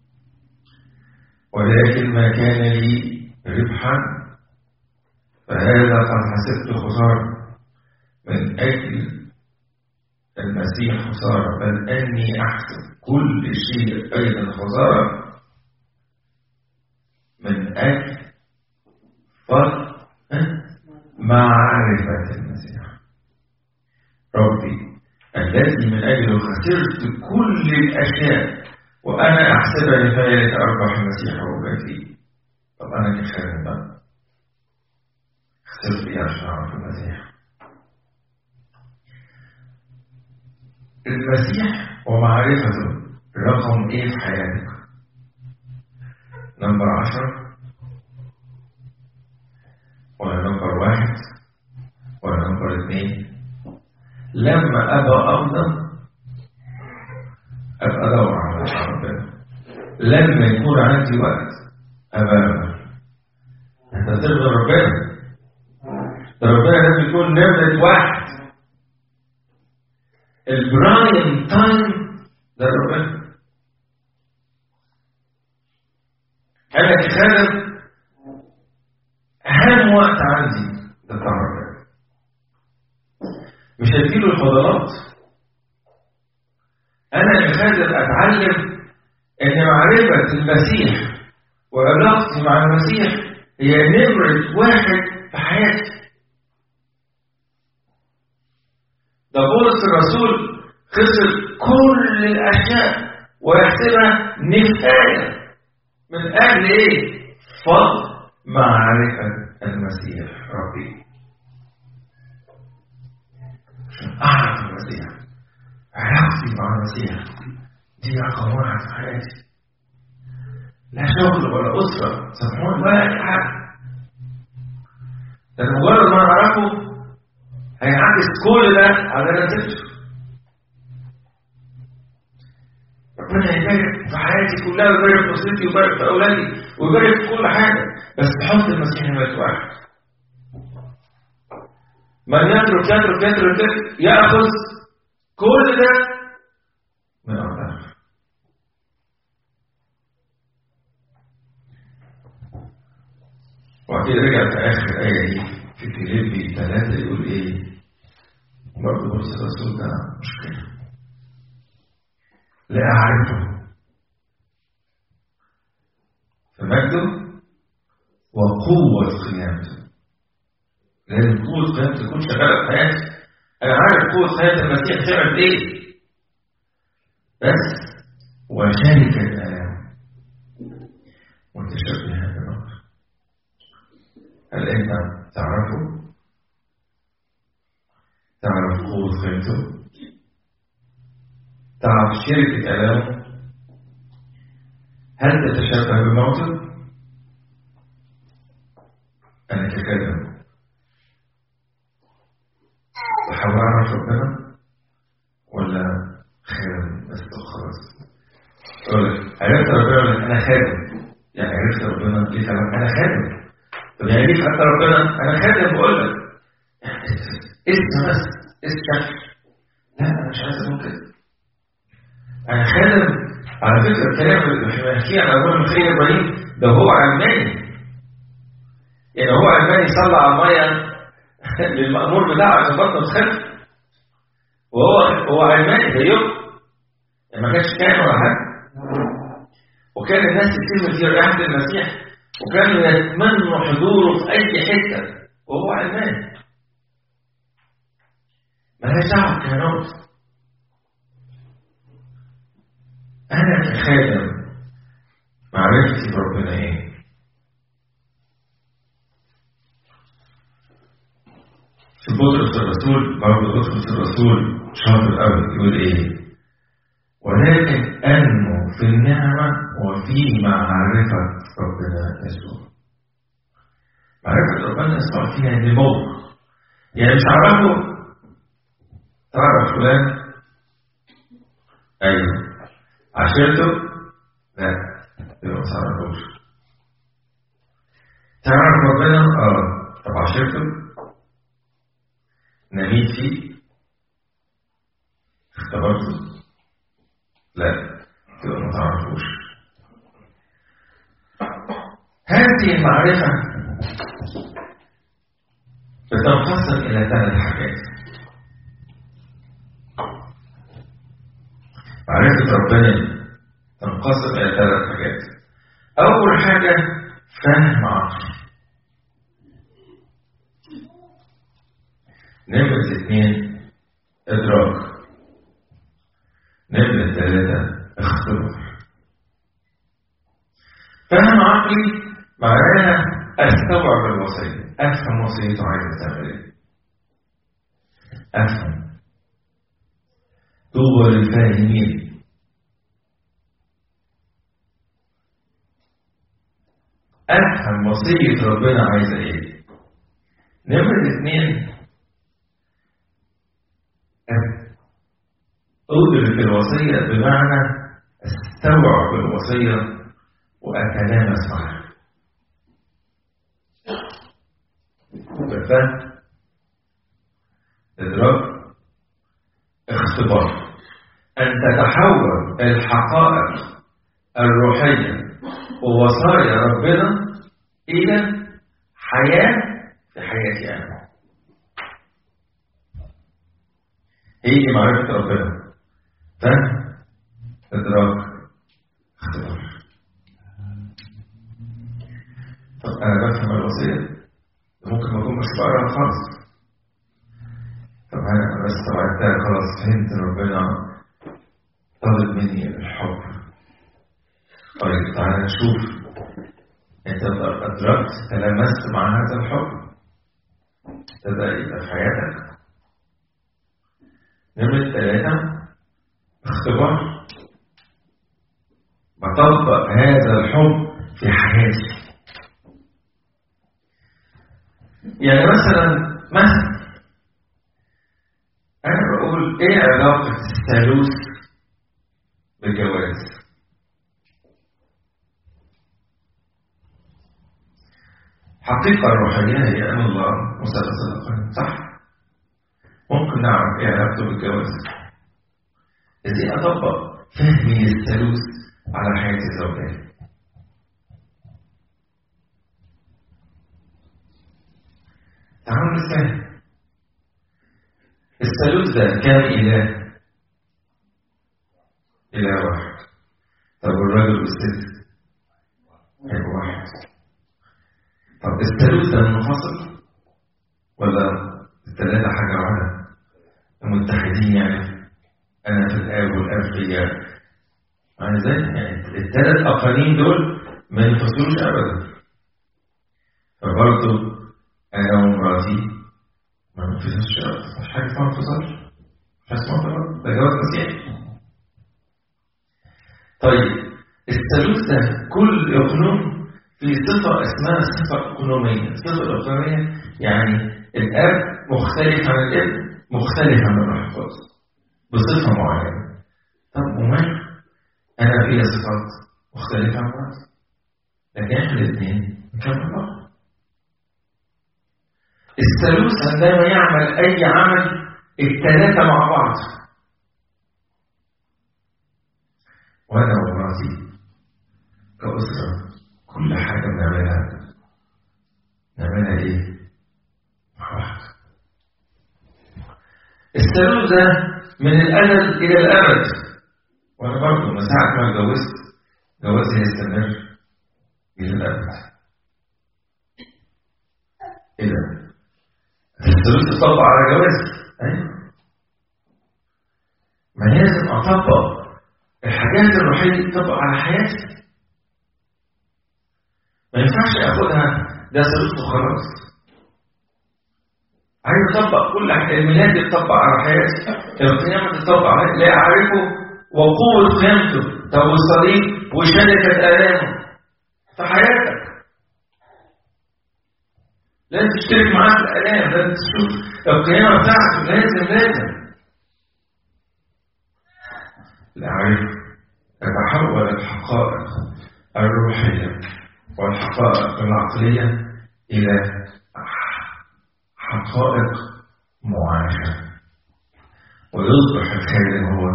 ولكن ما كان لي ربحا فهذا قد حسبت خسارة من أجل المسيح خسارة بل أني أحسب كل شيء أيضا خسارة من أجل فضل معرفة المسيح ربي الذي من أجله خسرت كل الأشياء وأنا أحسبها نفاية أربح المسيح ربتي طب أنا كخادم بقى خسرت إيه عشان أعرف المسيح المسيح ومعرفته رقم إيه في حياتك نمبر عشر ولا نمبر واحد ولا نمبر اثنين لما أبقى أفضل أبقى أدور على ربنا لما يكون عندي وقت أبقى أنت ترضى ربنا ده ربنا لازم يكون نمرة واحد البرايم تايم ده ربنا أنا كخادم أهم وقت عندي ده بتاع ربنا مش هديله الفضلات أنا كخادم أتعلم إن معرفة المسيح وعلاقتي مع المسيح هي نمرة واحد في حياتي ده بولس الرسول خسر كل الأشياء ويحسبها نفاية من أجل إيه؟ فضل معرفة المسيح ربي عشان أعرف المسيح علاقتي مع المسيح دي رقم واحد في حياتي لا شغل ولا أسرة سامحوني ولا أي حاجة ده مجرد ما أعرفه هيعكس كل ده على نتيجته ربنا يبارك في حياتي كلها ويبارك في اسرتي ويبارك في اولادي ويبارك في كل حاجه بس تحط المسيح نمره واحد من يترك يترك يترك يترك ياخذ كل ده من الله وبعد كده رجع في اخر ايه دي في فيليبي ثلاثه يقول ايه برضه بص الرسول ده مشكله لا أعرفه فمجده وقوة قيامته لازم قوة قيامته تكون شغالة في حياتي أنا عارف قوة قيامة المسيح تعمل إيه بس وشركة الآلام متشبهة بالرب هل أنت تعرفه؟ تعرف قوة قيامته؟ تعرف شركة ألامه هل تتشبه بموته؟ أنا كخادم بحاول أعرف ربنا ولا خادم بس خلاص عرفت ربنا ولا أنا خادم يعني عرفت ربنا ليه كلام أنا خادم طب يعني ليه عرفت ربنا أنا خادم بقول لك اسم بس اسم شكل لا أنا مش عايز أقول كده أنا خادم على فكرة الكلام اللي بنحكيه عن أبونا مخير إبراهيم ده هو علماني يعني هو علماني صلى على المية للمأمور بتاعه عشان بطنه تخف وهو هو علماني زيهم يعني ما كانش كائن ولا حاجة وكان الناس كتير في ريحة المسيح وكانوا يتمنوا حضوره في أي حتة وهو علماني ملهاش دعوة بالكهنوت أنا كخادم معرفتي بربنا إيه؟ في بطرس الرسول برضه بطرس الرسول الرسول شاطر قوي يقول ايه ولكن انمو في النعمه وفي معرفه ربنا يسوع معرفه ربنا يسوع فيها نمو يعني مش عرفه تعرف فلان ايوه عشرته لا يبقى ما تعرفوش تعرف ربنا اه طب عشرته نميت فيه اختبرته لا تبقى ما تعرفوش هذه المعرفة بتنقسم إلى ثلاث حاجات معرفة ربنا تنقسم إلى ثلاث حاجات أول حاجة فهم عقلي نمرة اثنين إدراك نمرة ثلاثة اختبار فهم عقلي معناها استوعب الوصية افهم وصيته عايز تعمل ايه افهم طوبى للفاهمين افهم وصية ربنا عايزة ايه نمرة اثنين أدرك الوصية بمعنى استوعب الوصية وأتلامس معها فهم إدراك اختبار أن تتحول الحقائق الروحية ووصايا ربنا إلى حياة في حياتي أنا هي معرفة ربنا فهم إدراك اختبار طب أنا بفهم الوصية ممكن ما أكون مش بقراها خالص طب أنا بس استوعبتها خلاص فهمت ربنا طلب مني الحب طيب تعالى نشوف أنت أدركت تلامست مع هذا الحب ابتدى يبقى في حياتك نمرة ثلاثة اختبار بطبق هذا الحب في حياتي يعني مثلا مثلا أنا بقول إيه علاقة الثالوث بالجواز؟ حقيقة الروحية هي أن الله مثلث الأقانيم صح؟ ممكن نعرف إيه علاقته بالجواز إزاي أطبق فهمي للثالوث على حياة الزوجية تعالوا نتفهم الثالوث ده كام إله؟ إله واحد طب والراجل والست هيبقى واحد طب الثالوث ده منفصل ولا الثلاثة حاجة واحدة متحدين يعني أنا في الآب والآب فيا يعني زي يعني الثلاث أقانيم دول ما ينفصلوش أبدا فبرضه أنا ومراتي ما ننفصلش أبدا مش حاجة اسمها انفصال مش حاجة اسمها انفصال ده جواز مسيحي طيب الثالوث ده كل إقنوم في صفة اسمها صفة إقنومية الصفة الإقنومية يعني الآب مختلف عن الابن مختلف عن الروح القدس بصفة معينة طب ومال أنا فيها صفات مختلفة عن بعض لكن إحنا الاثنين نكمل بعض الثالوث عندما يعمل أي عمل الثلاثة مع بعض وأنا ومراتي كأسرة كل حاجة بنعملها نعملها إيه؟ مع بعض الثالوث ده من الأزل إلى الأبد وأنا برضه من ساعة ما اتجوزت جوازي يستمر إلى الأبد إيه ده؟ الثالوث تطبق على جوازي أيوه ما لازم أطبق الحاجات الروحية تطبق على حياتي ما ينفعش اخدها ده ثالوث وخلاص عايز اطبق كل حاجه الميلاد يتطبق على حياتي القيامه تطبق على لا اعرفه وقوه قيامته طب والصليب وشركه الامه في حياتك لازم تشترك معاه في الالام لازم تشوف القيامه بتاعته لازم لازم لا اعرف تتحول الحقائق الروحيه والحقائق العقليه الى حقائق معاشة ويصبح الخادم هو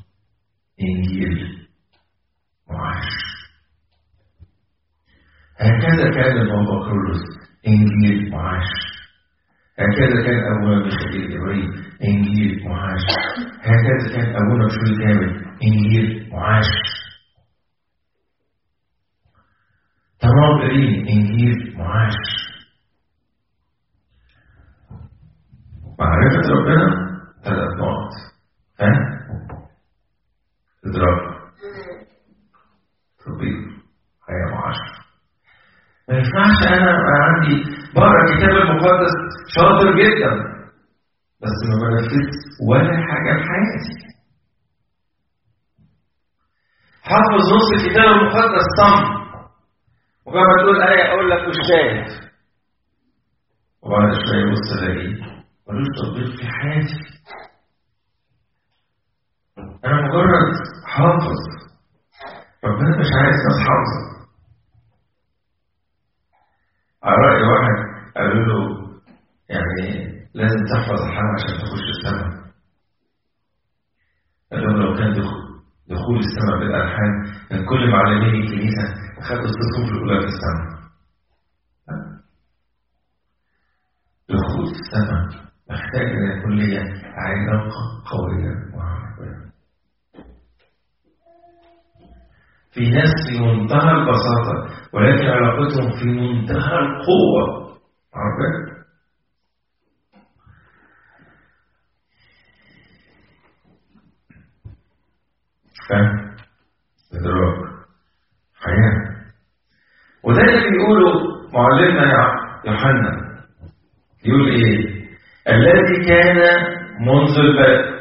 إنجيل معاش هكذا كان البابا كرولوس إنجيل معاش هكذا كان أبونا ميخائيل إبراهيم إنجيل معاش هكذا كان أبونا بشوي كامل إنجيل معاش تمام إبراهيم إنجيل معاش معرفة ربنا ثلاث نقط فهم إدراك تطبيق حياة معاشرة ما ينفعش أنا أبقى عندي بقرا الكتاب المقدس شاطر جدا بس ما بنفذش ولا حاجة في حياتي حافظ نص الكتاب المقدس صم وبعد ما تقول آية أقول لك مش شايف وبعد شوية يبص ألاقيه ملوش تطبيق في حياتي أنا مجرد حافظ ربنا مش عايز ناس حافظة على رأي واحد قالوا له يعني لازم تحفظ الحرم عشان تخش السماء قال لهم لو كان دخول السماء بالألحان كان كل معلمين الكنيسة أخذوا الصفوف الأولى في السماء دخول السماء محتاج أن يكون لي علاقة قوية مع ربنا في ناس في منتهى البساطة ولكن علاقتهم في منتهى القوة مع ربنا فهم إدراك حياة وده اللي بيقوله معلمنا يوحنا يقول إيه الذي كان منذ البدء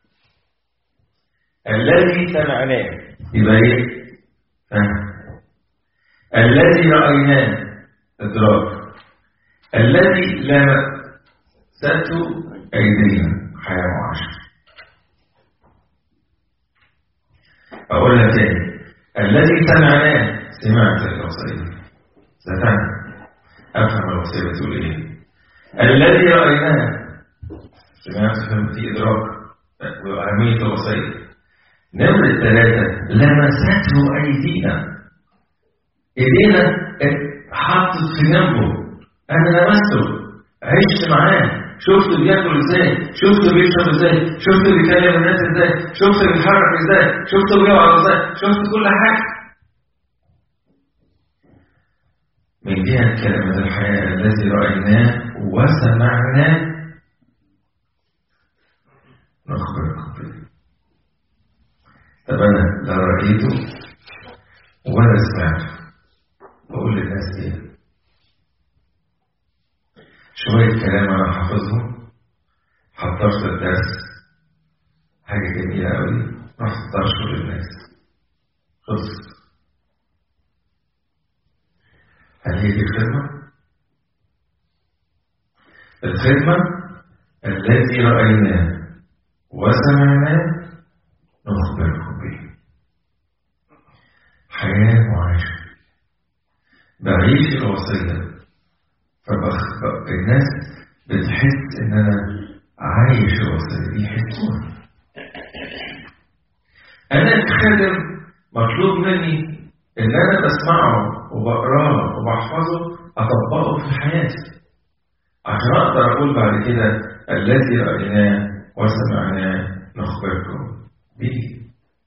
الذي سمعناه يبقى ايه؟ فهم الذي رأيناه إدراك الذي لمسته أيدينا حياة معاشرة أقولها تاني الذي سمعناه سمعت الوصية ستفهم أفهم الوصية بتقول إيه الذي رأيناه سمعت فهمت في إدراك وأهمية الوصية نمرة ثلاثة لمسته أيدينا إيدينا حطت في جنبه أنا لمسته عشت معاه شفته بياكل ازاي شفته بيشرب ازاي شفته بيكلم الناس ازاي شفته بيتحرك ازاي شفته بيقعد ازاي شفت كل حاجه من جهة كلمة الحياة الذي رأيناه وسمعناه نخبركم به طب أنا لا رأيته ولا سمعته بقول للناس إيه شوية كلام أنا حافظهم حضرت الدرس حاجة جميلة أوي رحت طرشه للناس خلصت هل هي دي الخدمة؟ الخدمة التي رأيناه وسمعناه نخبركم به حياة معاشرة بعيش الوصية فالناس بتحس ان انا عايش الوصية دي يحسوها انا كخادم مطلوب مني ان انا بسمعه وبقراه وبحفظه اطبقه في حياتي عشان اقدر اقول بعد كده الذي رايناه وسمعناه نخبركم به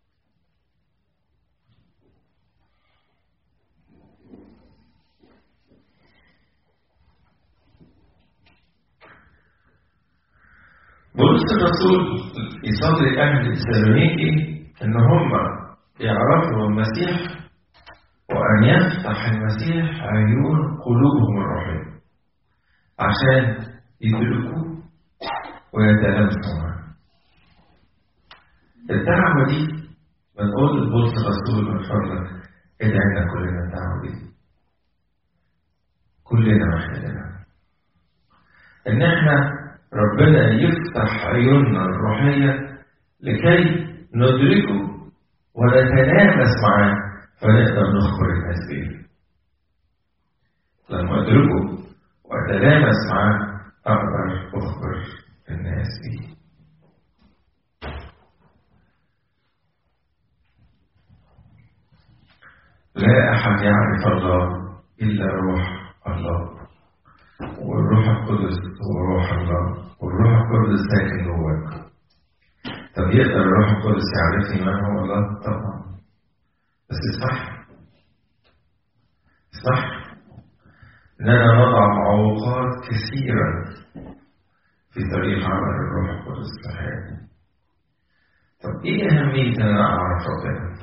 بولس الرسول يصلي أهل تسالونيكي إن هم يعرفوا المسيح وأن يفتح المسيح عيون قلوبهم الروحية عشان يدركوا ويتلامسوا معاه الدعوة دي بنقول لبولس الرسول من فضلك ادعينا كلنا الدعوة دي كلنا محتاجينها ان احنا ربنا يفتح عيوننا الروحية لكي ندركه ونتنافس معاه فنقدر نخبر الناس بيه لما ادركه واتلامس معاه اقدر اخبر الناس بيه لا احد يعرف الله الا روح الله والروح القدس هو روح الله والروح القدس ساكن جواك طب يقدر الروح القدس يعرفني من هو الله طبعا بس صح صح اننا نضع معوقات كثيره في طريق عمل الروح القدس في حياتي طب ايه اهميه ان انا اعرف ربنا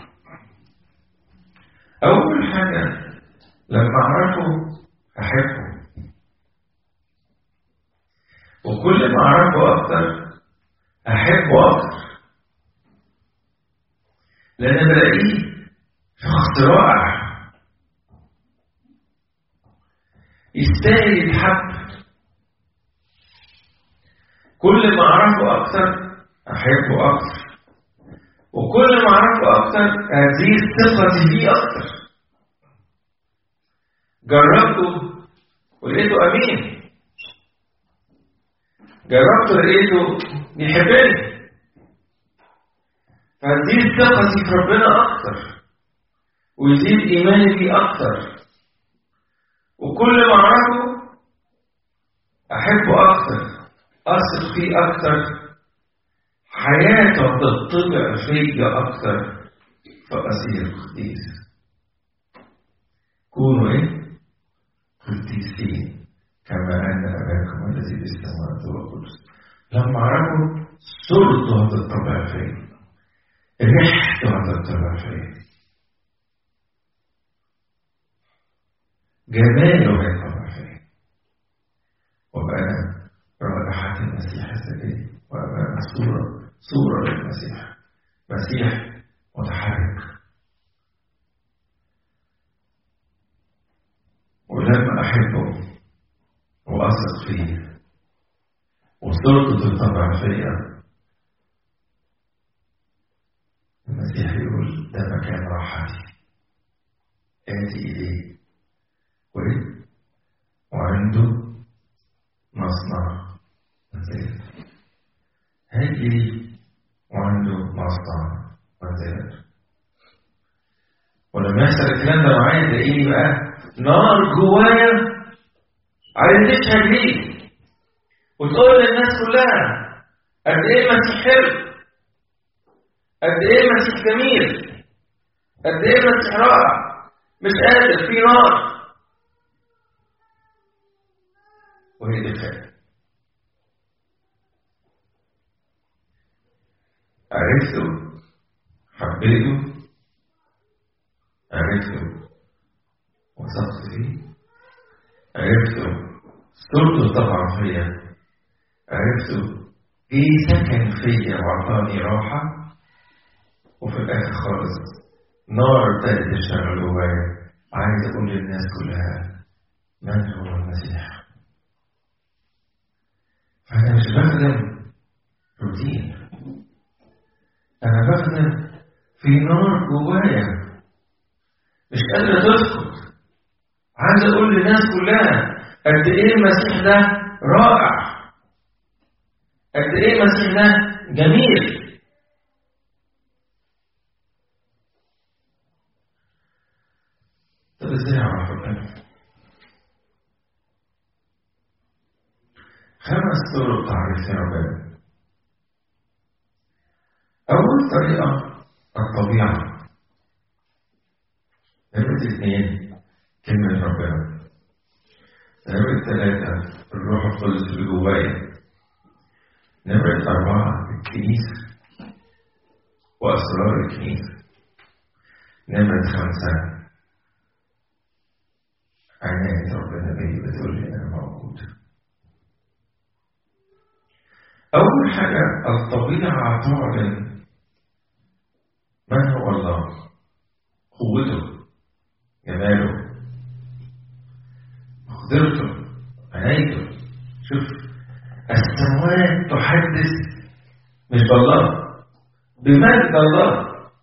اول حاجه لما اعرفه احبه وكل ما اعرفه اكتر احبه اكتر لان بلاقيه شخص رائع يستاهل يتحب كل ما اعرفه اكتر احبه اكتر وكل ما اعرفه اكتر ازيد ثقتي فيه اكتر جربته ولقيته امين جربته لقيته بيحبني فهزيد ثقتي في ربنا اكتر ويزيد ايماني فيه اكتر وكل ما اعرفه احبه اكتر اثق فيه اكتر حياته تطبع فيا اكتر فاصير قديس كونوا ايه قديسين كما ان اباكم الذي في السماوات هو قدس لما اعرفه صورته هتطبع فيا ريحته هتطبع فيا جماله هيطبع فيا وابقى انا رائحة المسيح الذكي وابقى انا صورة صورة للمسيح مسيح متحرك ولما احبه واثق فيه وصورته تطبع فيا المسيح يقول ده مكان راحتي آتي إليه وإيه؟ وعنده مصنع منزل هاجي وعنده مصنع منزل ولما يحصل الكلام ده معايا تلاقيني بقى نار جوايا عايز تشهد ليه وتقول للناس كلها قد ايه المسيح حلو قد ايه المسيح جميل قد ايه المسيح رائع مش قادر في نار وهي دي الخير عرفته حبيته عرفته وثقت فيه عرفته صورته طبعا فيا عرفته ايه سكن فيا وعطاني راحة وفي الآخر خالص نار ابتدت تشتغل جوايا عايز أقول للناس كلها من هو المسيح فأنا مش بخدم روتين أنا بخدم في نار جوايا مش قادرة تسكت عايز أقول للناس كلها قد إيه المسيح ده رائع قد إيه المسيح ده جميل طب ازاي اعرف ربنا؟ خمس طرق تعريف ربنا. أول طريقة الطبيعة. نمرة اثنين كلمة ربنا. نمرة ثلاثة الروح القدس اللي جوايا. نمرة أربعة الكنيسة وأسرار الكنيسة. نمرة خمسة عناية ربنا بي بتقول لي أنا موجود أول حاجة الطبيعة تعلن من هو الله قوته جماله مقدرته عنايته شوف السماوات تحدث مش بالله بمجد الله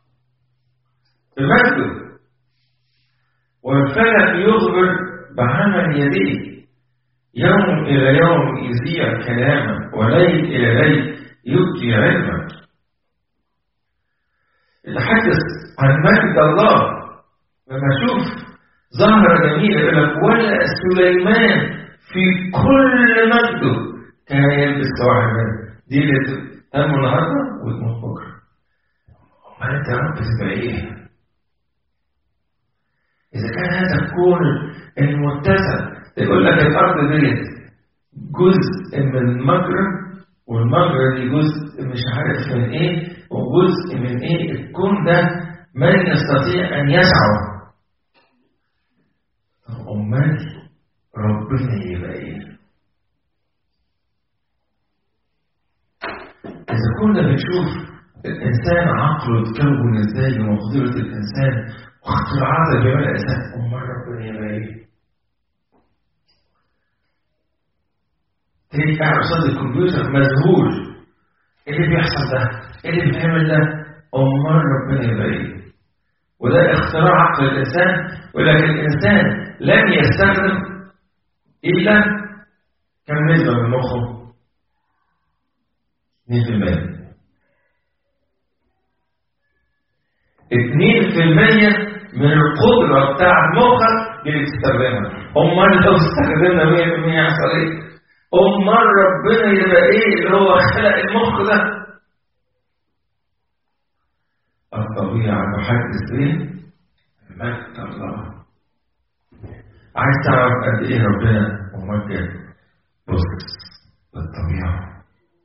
بمجده والفلك يخبر بعمل يديه يوم إلى يوم يذيع كلاما وليل إلى ليل يبدي علما يتحدث عن مجد الله لما أشوف ظهر جميلة يقول لك ولا سليمان في كل مجده كان يلبس واحد دي اللي تم النهارده وتموت بكره امال انت يا رب تبقى ايه؟ اذا كان هذا الكون المتسع يقول لك الارض ديت جزء من مجرى والمجرى دي جزء مش عارف من ايه وجزء من ايه الكون ده من يستطيع ان يسعه طب امال ربنا يبقى ايه اذا كنا بنشوف الانسان عقله اتكون ازاي ومقدره الانسان واختراعات جمال الانسان امال ربنا يبقى ايه تيجي قاعد قصاد الكمبيوتر مذهول ايه اللي بيحصل ده؟ ايه اللي بيعمل ده؟ امال ربنا يبقى ايه؟ وده اختراع عقل الانسان ولكن الانسان لم يستخدم الا كم نسبه من مخه؟ 2% 2% من القدرة بتاع مخك اللي بتستخدمها امال لو استخدمنا 100% يحصل ايه؟ امال ربنا يبقى ايه اللي هو خلق المخ ده الطبيعة تحدث ايه مجد الله عايز تعرف قد ايه ربنا ممجد بص للطبيعة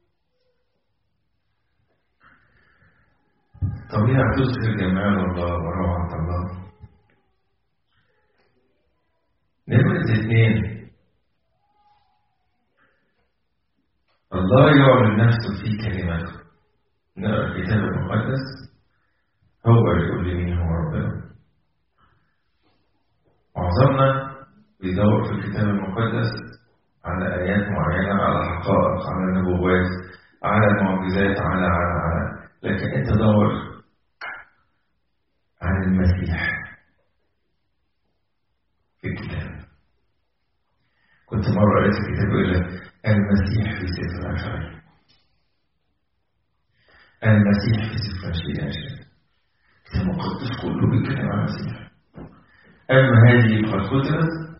الطبيعة تظهر جمال الله وروعة الله نمرة اثنين الله يعلن نفسه في كلماته نقرا الكتاب المقدس هو اللي يقول لي مين هو ربنا معظمنا بيدور في الكتاب المقدس على آيات معينة على حقائق على نبوات على معجزات على على على لكن أنت دور عن المسيح في الكتاب كنت مرة قريت في الكتاب يقول لك المسيح في سفر أشعياء المسيح في سفر أشعياء الكتاب المقدس كله بيتكلم عن المسيح أما هذه قد كتبت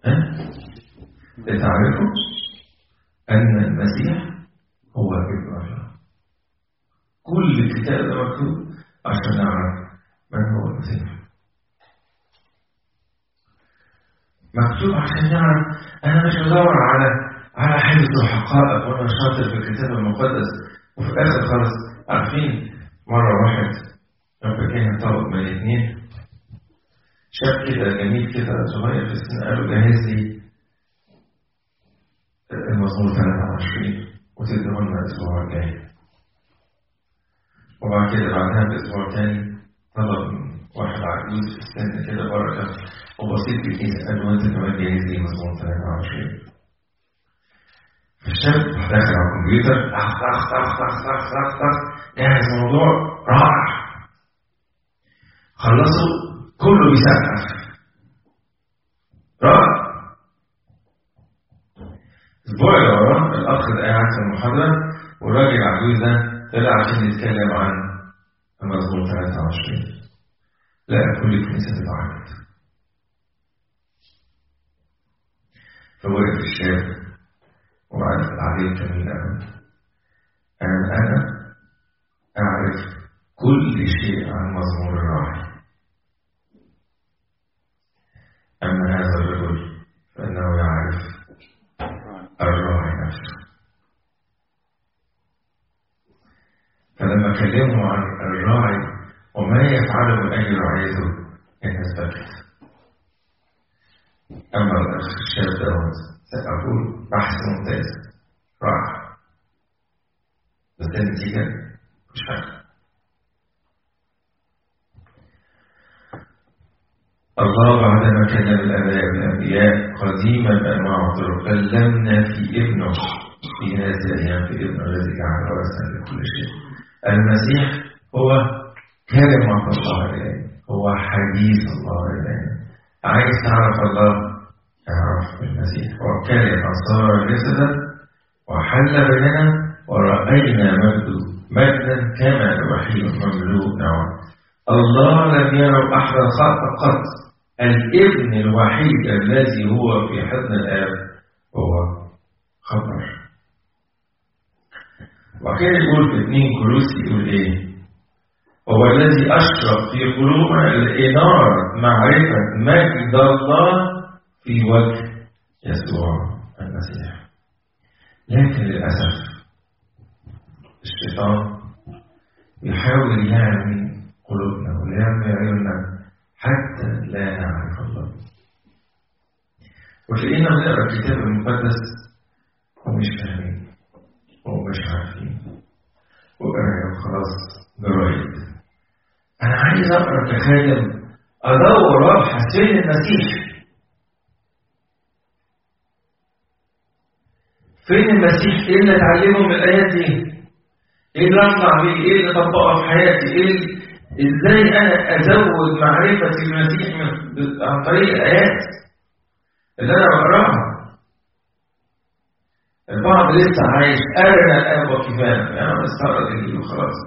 لتعرفوا أن المسيح هو ابن الله كل الكتاب ده مكتوب عشان نعرف من هو المسيح مكتوب عشان نعرف أنا مش بدور على على حفظ الحقائق وأنا شاطر في الكتاب المقدس وفي الآخر خالص عارفين مرة واحد لما كان طلب من الاثنين شاب كده جميل كده صغير في السن قال له جهز لي المزمور 23 وتديه لنا الأسبوع الجاي وبعد كده بعدها بأسبوع تاني طلب من واحد عجوز في السن كده بركة وبسيط في الكيس قال له أنت كمان جاهز لي مزمور 23 الشاب داخل على الكمبيوتر طخ طخ طخ طخ طخ طخ طخ جهز الموضوع رائع خلصوا كله بيسقف رائع الاسبوع اللي وراه الاخ اللي قاعد في المحاضره والراجل العجوز ده طلع عشان يتكلم عن المزمور 23 لقى كل الكنيسه تتعرض فوقف الشاب وعرف العليم جميل قوي أنا أنا أعرف كل شيء عن مزمور الراعي أما هذا الرجل فإنه يعرف الراعي نفسه فلما كلمه عن الراعي وما يفعله من أجل رعيته الناس بكت أما الشاب دوت سأقول بحث ممتاز رائع مستني نتيجة مش حاجة الله بعدما كلم الآباء والأنبياء قديما بأنواع الطرق كلمنا في ابنه في هذه الأيام في ابنه الذي جعل رأسا لكل شيء المسيح هو كلمة الله إليه هو حديث الله إليه عايز تعرف الله اعرف المسيح هو كلمة صار جسدا وحل بيننا ورأينا مجده مجدا كما الوحيد مملوء نوع الله لم يروا أحد خلق قط الابن الوحيد الذي هو في حضن الآب هو خبر وكان يقول في اثنين كروسي يقول ايه هو الذي أشرق في قلوبنا الإنارة معرفة مجد الله في وجه يسوع المسيح لكن للأسف الشيطان يحاول يعمي قلوبنا ويعمي عيوننا حتى لا نعرف الله وتلاقينا بنقرا الكتاب المقدس ومش فاهمين ومش عارفين وقرايه وخلاص جرايد انا عايز اقرا كخادم ادور ابحث فين المسيح فين المسيح ايه اللي اتعلمه من الايات دي ايه اللي اطلع بيه ايه اللي اطبقه في حياتي ايه اللي ازاي انا ازود معرفتي بالمسيح من- عن طريق الايات اللي انا بقراها البعض لسه عايش ارنا الاب وكفانا انا بستغرب اللي وخلاص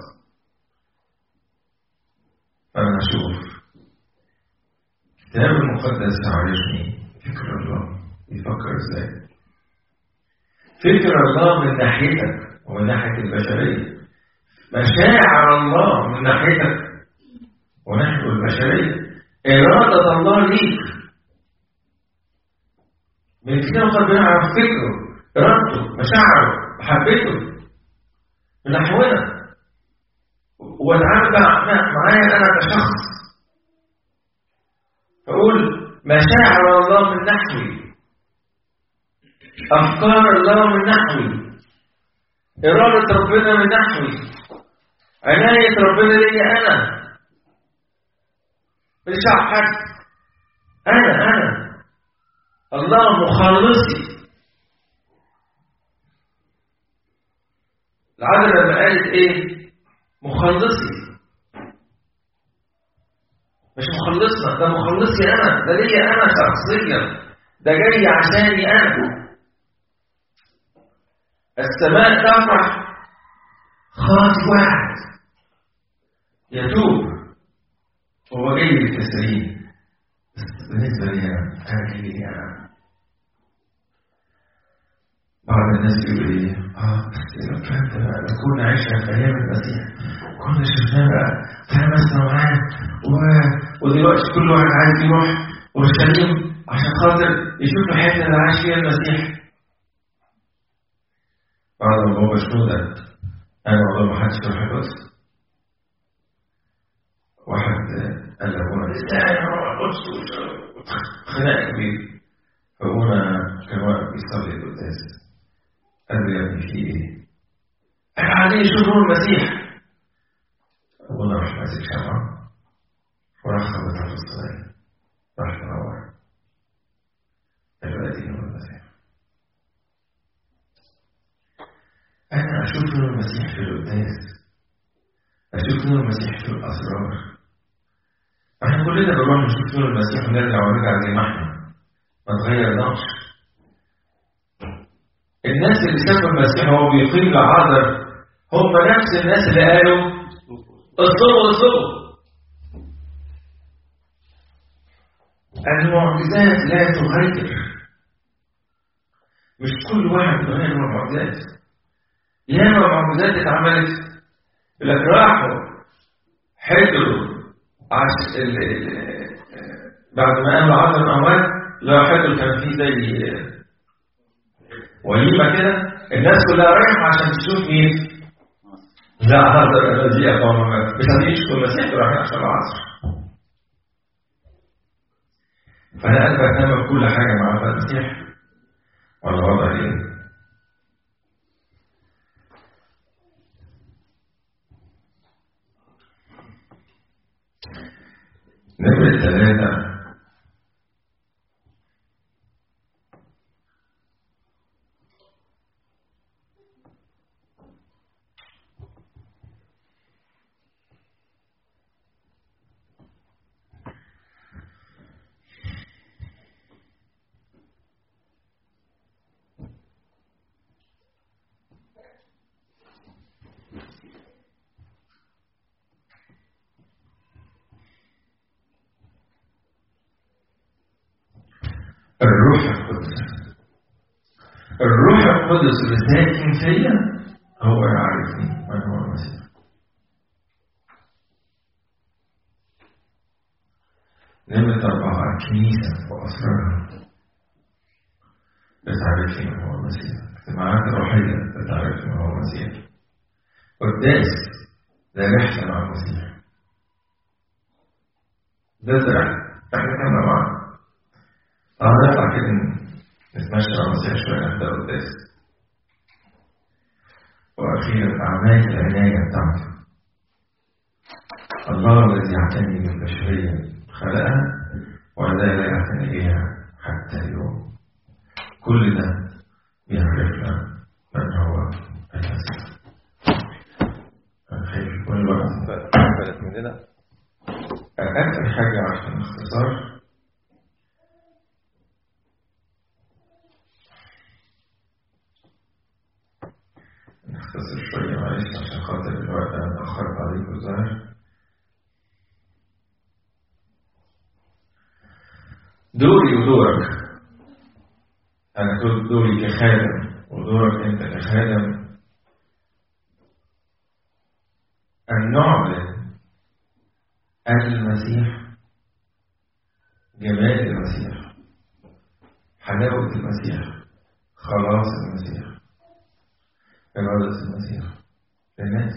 فانا اشوف الكتاب المقدس يعرفني فكر الله يفكر ازاي فكر الله من ناحيتك ومن ناحيه البشريه مشاعر الله من ناحيتك ونحن البشرية إرادة الله ليك من الكتاب قد بنعرف فكره إرادته مشاعره محبته من نحونا واتعامل مع- مع- معايا أنا كشخص فأقول مشاعر الله من نحوي أفكار الله من نحوي إرادة ربنا من نحوي عناية ربنا ليا أنا مش على حد أنا أنا الله مخلصي العدد لما قالت إيه مخلصي مش مخلصنا ده مخلصي أنا ده ليا أنا شخصيا ده جاي عشاني أنا السماء تفرح خاطئ واحد يتوب هو جاي للتسليم بس بالنسبة لي أنا أنا جاي لي أنا بعض الناس يقول إيه آه بس لو كانت بقى لو كنا عشنا في أيام المسيح كنا شفناه بقى تلمسنا معاه و... ودلوقتي كل واحد عايز يروح اورشليم عشان خاطر يشوف الحته اللي عاش فيها المسيح بعد ما هو مشهودة أنا والله ما حدش يروح القدس واحد قال لابونا ازاي هروح القدس خناق كبير فابونا كان واقف بيصلي القداس قال له يا ابني في ايه؟ قال عايزين يشوفوا المسيح ابونا راح ماسك شمعة وراح خبطها في الصلاة راح منور قال له اديني هو المسيح أنا أشوف نور المسيح في القداس أشوف نور المسيح في الأسرار احنا كلنا بنروح نشوف نور المسيح ونرجع ونرجع زي ما احنا ما تغيرناش الناس اللي شافوا المسيح وهو بيقيم العذر هم نفس الناس اللي قالوا اطلبوا اطلبوا المعجزات لا تغير مش كل واحد بيغير المعجزات ياما معجزات اتعملت يقول لك راحوا حضروا عش... ال... ال... بعد ما قاموا عشر الأموات لا حضروا كان في زي وليمة كده الناس كلها رايحة عشان تشوف مين لا هذا الذي أقام مش عايزين يشوفوا المسيح رايحين عشان العصر فأنا قلبي أهتم بكل حاجة مع المسيح ولا وضع إيه؟ الروح القدس الروح القدس اللي ساكن فيا هو يعرفني من هو المسيح نمرة أربعة الكنيسة وأسرارها بتعرفني من هو المسيح اجتماعات الروحية بتعرفني من هو المسيح قداس ده رحلة مع المسيح ده زرع احنا كنا معاه اه نطلع كده نتمشى مع المسيح شوية نبدأ قداس وأخيرا أعمال العناية بتاعته الله الذي يعتني بالبشرية خلقها ولا لا يعتني بها حتى اليوم كل ده بيعرفنا من هو المسيح أنا خايف كل الوقت فلت مننا آخر حاجة عشان اختصار نختصر شوية معلش عشان خاطر الوقت أنا اتأخرت عليكم الظاهر دوري ودورك أنا كنت دوري كخادم ودورك أنت كخادم أن نعلن المسيح جمال المسيح حلاوة المسيح خلاص المسيح إرادة المسيح للناس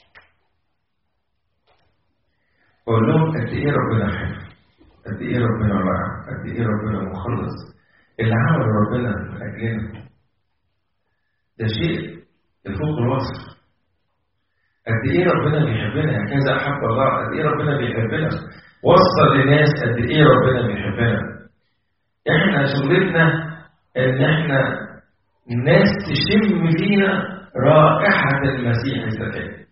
قول لهم قد إيه ربنا حلو قد إيه ربنا رائع قد إيه ربنا مخلص اللي عمل ربنا من أجلنا ده شيء يفوق الوصف قد إيه ربنا بيحبنا هكذا أحب الله قد إيه ربنا بيحبنا وصل للناس قد إيه ربنا بيحبنا إحنا شغلتنا إن إحنا الناس تشم فينا رائحة المسيح الزكاة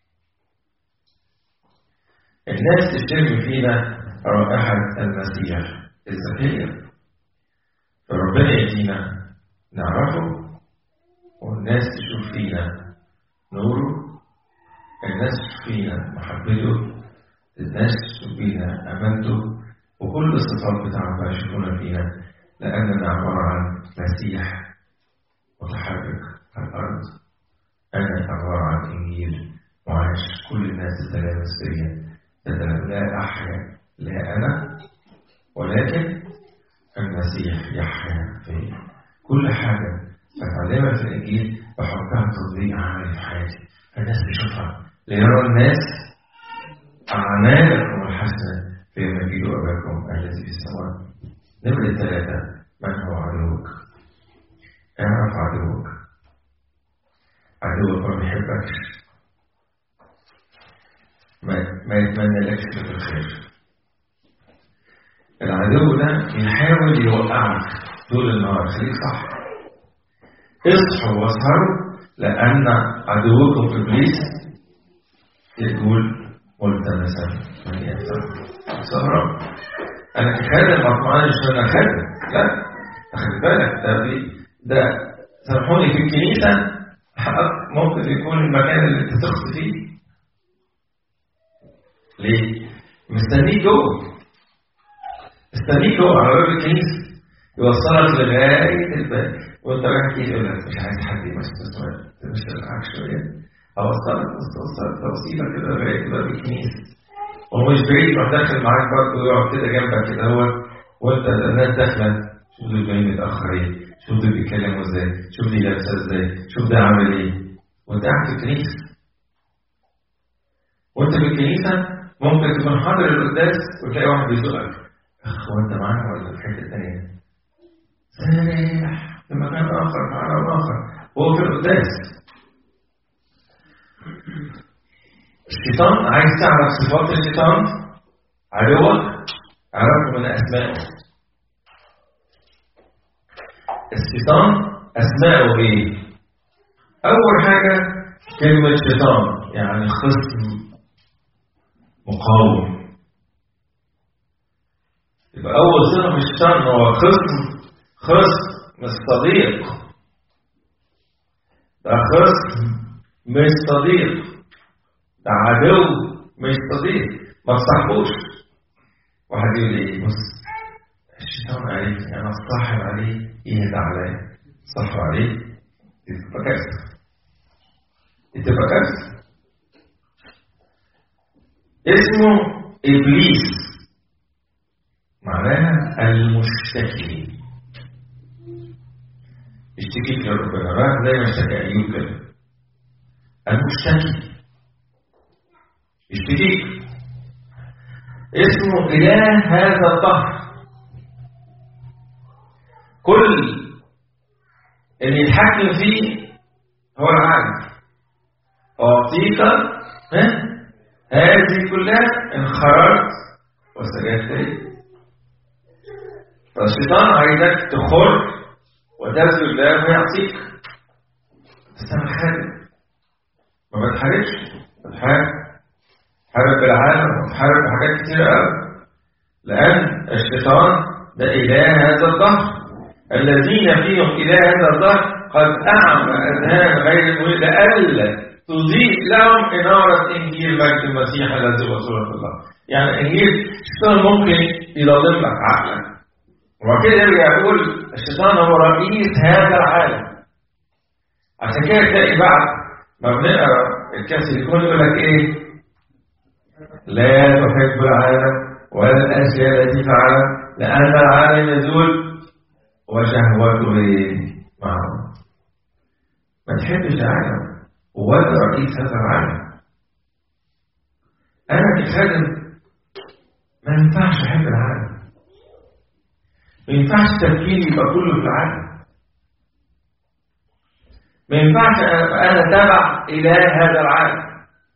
الناس تشم فينا رائحة المسيح الزكية فربنا يدينا نعرفه والناس تشوف فينا نوره الناس تشوف فينا محبته الناس تشوف فينا أمانته وكل الصفات بتاعته يشوفونا فينا لأننا عبارة عن مسيح متحرك على الأرض أنا عبارة عن إنجيل معاش كل الناس تتلامس فيا لا أحيا لا أنا ولكن المسيح يحيا فيا كل حاجة بتعلمها في الإنجيل بحطها تطبيق عملي في حياتي الناس بتشوفها ليرى الناس أعمالكم الحسنة في مجيء أباكم الذي في السماء نمرة ثلاثة من هو عدوك اعرف عدوك عدوك ما بيحبكش ما, ما يتمنى لكش في الخير العدو ده بيحاول يوقعك طول النهار خليك صح اصحوا واسهروا لأن عدوكم إبليس يقول ملتمسا من يأتم سهران أنا كخادم ما مش أنا خادم لا خلي بالك ده بي ده سامحوني في الكنيسة ممكن يكون المكان اللي تشخص فيه ليه؟ مستنيك جوه مستنيك جوه على باب الكنيسة يوصلك لغاية الباب وانت رايح كده يقول لك مش عايز حد يمشي بس مش معاك شوية أوصلك وصلك توصيلك كده لغاية باب الكنيسة وهو مش بعيد يروح داخل معاك برضه ويقعد كده جنبك كده هو وانت الناس داخلة شوف دول جايين متأخرين شوف دول بيتكلموا ازاي شوف دي لابسة ازاي شوف ده عامل ايه وانت قاعد في الكنيسة وانت في الكنيسة ممكن تكون حاضر القداس وتلاقي واحد بيسألك اخ هو انت معانا ولا في حتة تانية؟ سارح في مكان آخر في عالم آخر وهو في القداس الشيطان عايز تعرف صفات الشيطان عدوك عرفه من أسمائه الشيطان أسمائه إيه؟ أول حاجة كلمة شيطان يعني خصم مقاوم يبقى أول صفة من الشيطان هو خصم خصم مش صديق ده خصم مش صديق ده عدو مش صديق ما تصاحبوش واحد يقول لي بص الشيطان عرفني انا الصاحب عليه يهدى عليا صاحب عليه تبقى كارثه تبقى كارثه اسمه ابليس معناها المشتكي اشتكيك لربنا راح زي ما اشتكى ايوب كده المشتكي اشتكيك اسمه اله هذا الظهر كل اللي يتحكم فيه هو العالم أعطيك ها هذه كلها انخرجت وسجدت لي فالشيطان عايزك تخر وتسجد له ويعطيك بس انا بحارب ما بتحاربش بتحارب بتحارب بالعالم وبتحارب بحاجات كتير قوي لأن الشيطان ده إله هذا الظهر الذين فيهم إله هذا الظهر قد أعمى أذهان غير المؤمنين لئلا تضيء لهم إنارة إنجيل مجد المسيح الذي هو صورة الله يعني إنجيل الشيطان ممكن يضلم لك عقلك وكده يرجع يقول الشيطان هو رئيس هذا العالم عشان كده تلاقي بعد ما بنقرا الكاس يكون يقول لك ايه لا تحب العالم ولا الاشياء التي في العالم لان العالم يزول وشهوته ايه معه ما تحبش العالم ولا رئيس هذا العالم انا كخادم ما ينفعش احب العالم ما ينفعش تفكيري يبقى كله في العالم ما ينفعش أبقى انا تبع اله هذا العالم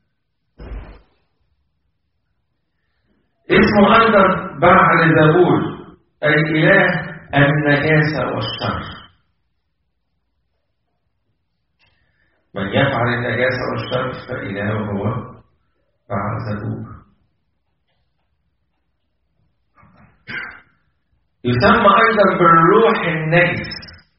اسمه ايضا بعل زبول اي اله النجاسه والشر من يفعل النجاسه والشر فالهه هو بعل زبول يسمى أيضا بالروح النجس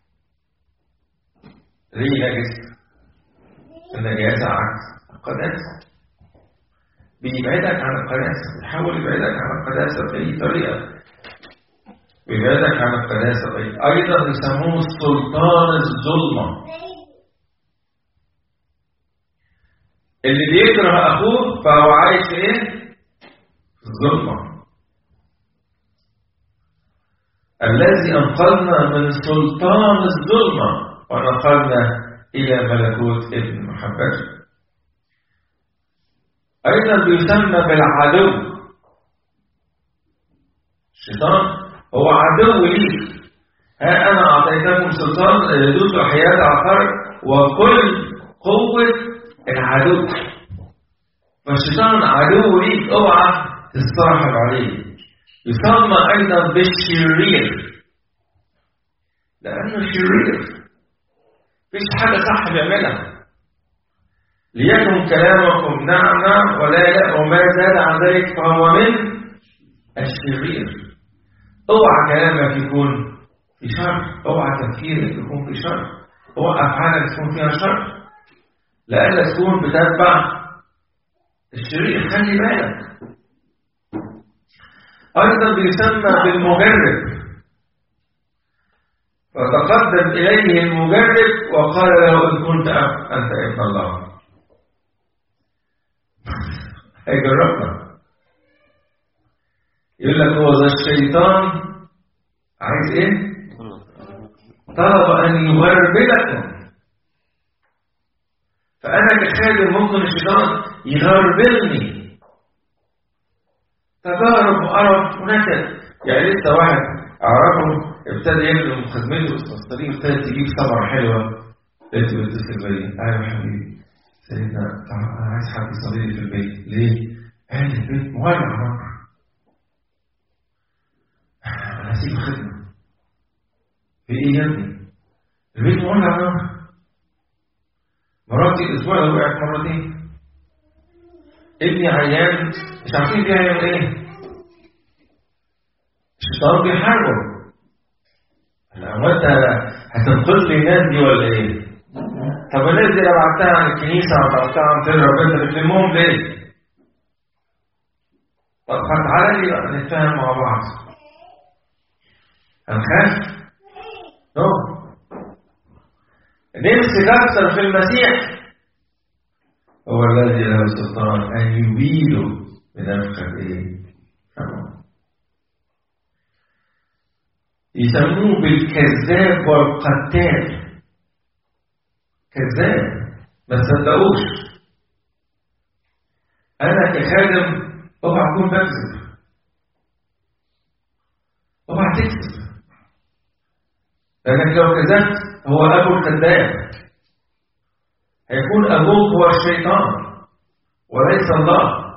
ليه نجس؟ النجاسة عكس القداسة بيبعدك عن القداسة بيحاول يبعدك عن القداسة بأي طريقة بيبعدك عن القداسة بأي أيضا يسموه سلطان الظلمة اللي بيكره أخوه فهو عايش في إيه؟ في الظلمة الذي أنقذنا من سلطان الظلمة ونقلنا إلى ملكوت ابن محبته أيضا بيسمى بالعدو الشيطان هو عدو ليك ها أنا أعطيتكم سلطان يدوس حياة عقار وكل قوة العدو فالشيطان عدو ليك اوعى تتصاحب عليه يسمى أيضا بالشرير لأنه شرير مفيش حاجة صح بيعملها ليكن كلامكم نعم نعم ولا لا وما زاد عن ذلك فهو من الشرير اوعى كلامك يكون في شر اوعى تفكيرك يكون في شر اوعى افعالك تكون فيها شر لألا تكون بتتبع الشرير خلي بالك أيضا بيسمى بالمجرب فتقدم إليه المجرب وقال له إن كنت أنت ابن الله هيجربنا يقول لك هو ذا الشيطان عايز ايه؟ طلب أن يغربلكم فأنا كخادم ممكن الشيطان يغربلني تجارب وقرف ونكد يعني لسه واحد اعرفه ابتدى يبدو خدمته الطريق ابتدت تجيب ثمره حلوه لقيته بيتصل بيا ايوه يا حبيبي سيدنا انا عايز حد يصلي لي في البيت ليه؟ قال لي البيت مولع نار انا هسيب خدمه في ايه يا ابني؟ البيت مولع نار مراتي الاسبوع اللي وقعت مرتين ابني عيان مش عارفين بيعمل ايه الشيطان بيحاربه هو انت هتنقذ لي الناس دي ولا ايه؟ طب الناس دي لو بعتها عن الكنيسه او بعتها عن سر ربنا انت بتلمهم ليه؟ طب تعالى لي بقى نتفاهم مع بعض هنخاف؟ نو نمسك أكثر في المسيح هو الذي له سلطان أن يبيد بنفخة إيه؟ فمه. يسموه بالكذاب والقتال كذاب ما تصدقوش انا كخادم اوعى اكون بكذب اوعى تكذب لانك لو كذبت هو ابو الكذاب هيكون ابوك هو الشيطان وليس الله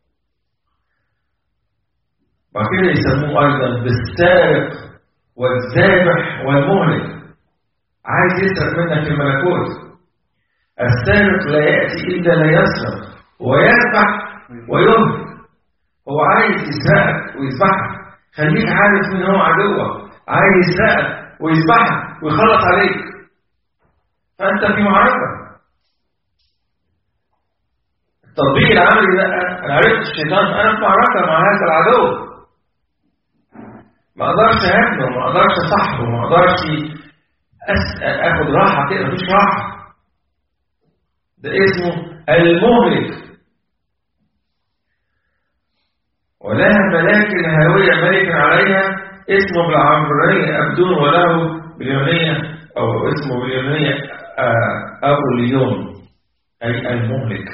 بعد كده يسموه ايضا بالسارق والذابح والمهلك عايز يسرق منك الملكوت السارق لا يأتي إلا ليسرق ويذبح ويهلك هو عايز يسرقك ويذبحك خليك عارف مين هو عدوك عايز يسرقك ويذبحك ويخلص عليك فأنت في معركة التطبيق العملي ده أنا عرفت الشيطان أنا في معركة مع هذا العدو ما اقدرش اهاجمه ما اقدرش اصاحبه ما اقدرش أس... اخد راحه كده مفيش راحه ده اسمه المهلك ولها ملاك الهاوية ملك عليها اسمه بالعبرانية أبدون وله باليونية أو اسمه باليونية أبو اليوم أي المهلك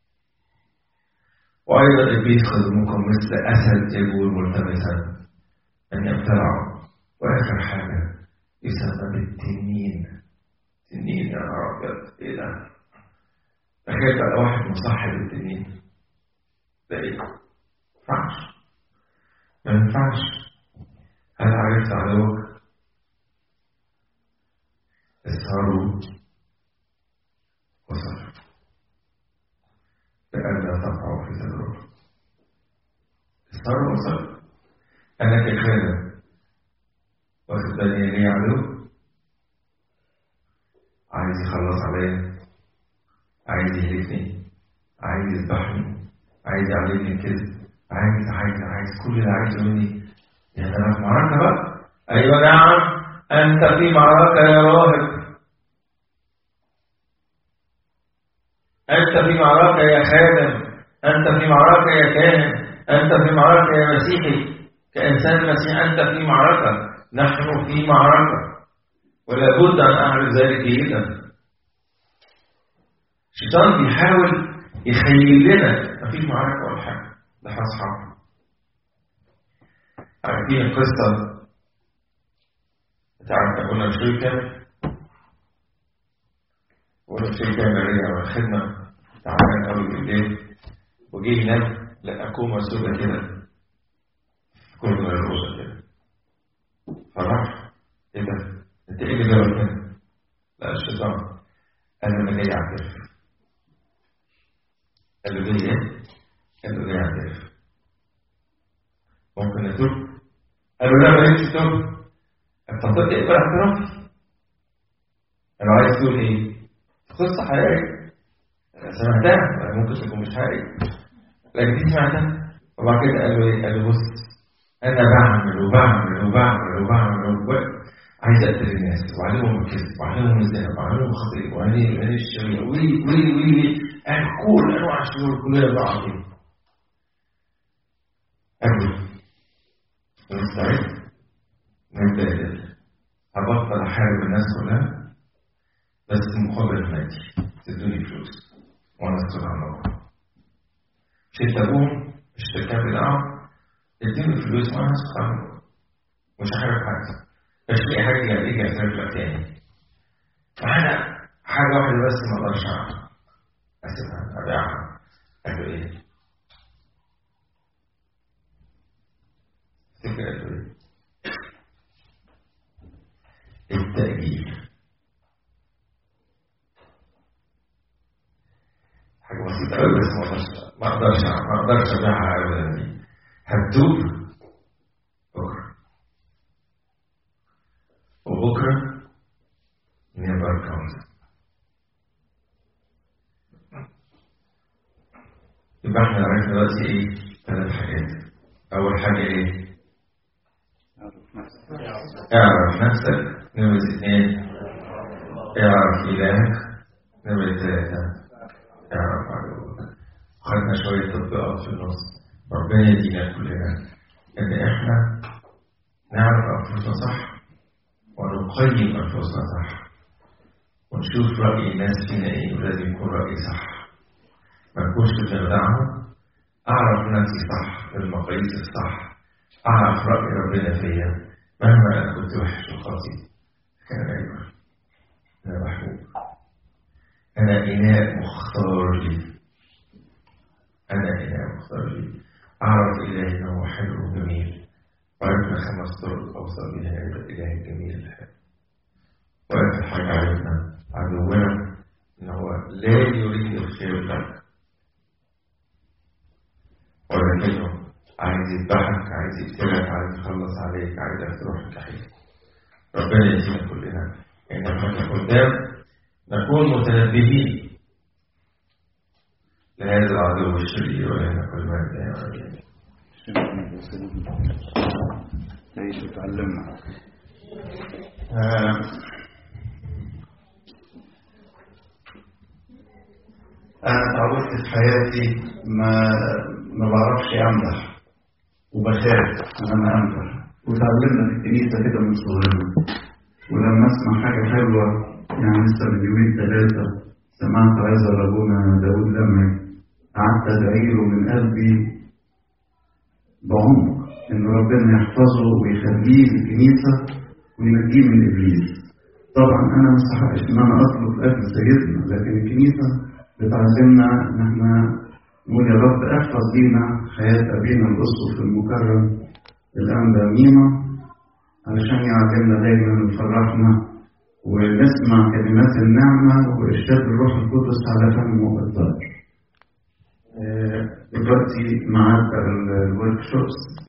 وأيضا إبليس خدمكم مثل أسد يقول ملتمسا أن يبتلعوا وآخر حاجة يسمى بالتنين تنين يا نهار أبيض إيه ده؟ تخيل بقى واحد مصاحب التنين ده إيه؟ ما ينفعش ما ينفعش هل عرفت عدوك؟ اسهروا وصلوا لئلا تقعوا في تجربة اسهروا وصلوا أنا كخادم واخد بالي ليه عدو عايز يخلص عليا عايز يهلكني عايز يذبحني عايز يعلمني الكذب عايز عايز عايز كل اللي عايزه مني يعني انا في معركه بقى ايوه نعم انت في معركه يا راهب انت في معركه يا خادم انت في معركه يا كاهن انت في معركه يا مسيحي كانسان مسيح انت في معركه نحن في معركه ولا بد ان اعرف ذلك جيدا الشيطان بيحاول يخيل لنا مفيش معركه ولا حاجه ده هصحى عارفين القصة بتاعت قلنا الشيء كامل قلنا الشيء كامل رجع من الخدمة تعبان قوي بالليل وجه ينام لقى كومة سودة كده كل من الروزة كده فراح ايه ده؟ انت ايه اللي جابك هنا؟ لا الشيطان قال له انا جاي اعترف قال له جاي ايه؟ قال له جاي اعترف ممكن نتوب قال له لا ماليش توب انت تقبل اعترافي انا عايز تقول ايه قصه حقيقيه انا سمعتها ممكن تكون مش حقيقيه لكن دي سمعتها وبعد كده قال له ايه قال له بص انا بعمل وبعمل وبعمل وبعمل وبعمل عايز اقتل الناس واعلمهم الكذب واعلمهم الزنا واعلمهم الخطيئه واعلمهم الشريعه وي وي وي قال كل انواع الشرور كلها بعضهم قبل مستعد نبدأ هبطل أحارب الناس كلها بس مقابل مادي تدوني فلوس وأنا أسكت عنكم مش أنت أبوهم الشركات بتاعهم اديني فلوس وأنا أسكت عنكم مش هحارب حد مش لاقي حاجة يعني يجي يعترف لك تاني فأنا حاجة واحدة بس ما أقدرش أسيبها أبيعها قال له إيه؟ تفتكر قال له إيه؟ التأجيل حاجة بسيطة أوي بس ما أقدرش ما أقدرش أبيعها أبدا دي هتدوب بكرة وبكرة never comes يبقى احنا عرفنا دلوقتي ايه ثلاث حاجات أول حاجة ايه اعرف نفسك نمرة اثنين اعرف إلهك نمرة ثلاثة اعرف عدوك خدنا شوية تطبيقات في النص ربنا يدينا كلنا إن إحنا نعرف أنفسنا صح ونقيم أنفسنا صح ونشوف رأي الناس فينا إيه ولازم يكون رأي صح ما نكونش بنخدعهم أعرف نفسي صح بالمقاييس الصح أعرف رأي ربنا فيا مهما أنا كنت وحش وخاطي كان أيوة أنا محبوب أنا إناء مختار لي أنا إناء مختار لي أعرف إلهي إنه هو حلو وجميل وعرفنا خمس طرق أوصل بها إلى الإله الجميل الحلو وآخر حاجة عرفنا عدونا إن هو لا يريد الخير لك ولكنه عايز يذبحك عايز يقتلك عايز يخلص عليك عايزك تروح الجحيم ربنا يدينا كلنا ان احنا قدام نكون متنبهين لهذا العدو الشرير ولنا كل ما يا تعيش وتعلمنا آه أنا اتعودت في حياتي ما ما بعرفش أمدح وبخاف إن أنا أمدح وتعلمنا في الكنيسة كده من صغرنا ولما أسمع حاجة حلوة يعني لسه من يومين ثلاثة سمعت عايزة أبونا داود لما قعدت أدعي له من قلبي بعمق إن ربنا يحفظه ويخليه في الكنيسة وينجيه من إبليس. طبعا أنا ما استحقش إن أنا أطلب أجل سيدنا لكن الكنيسة بتعلمنا إن إحنا نقول يا رب احفظ لينا حياة أبينا الأسقف المكرم الأنبا مينا علشان يعلمنا دايما ويفرحنا ونسمع كلمات النعمة وإرشاد الروح القدس على فم الظاهر. دلوقتي معاد الورك شوبس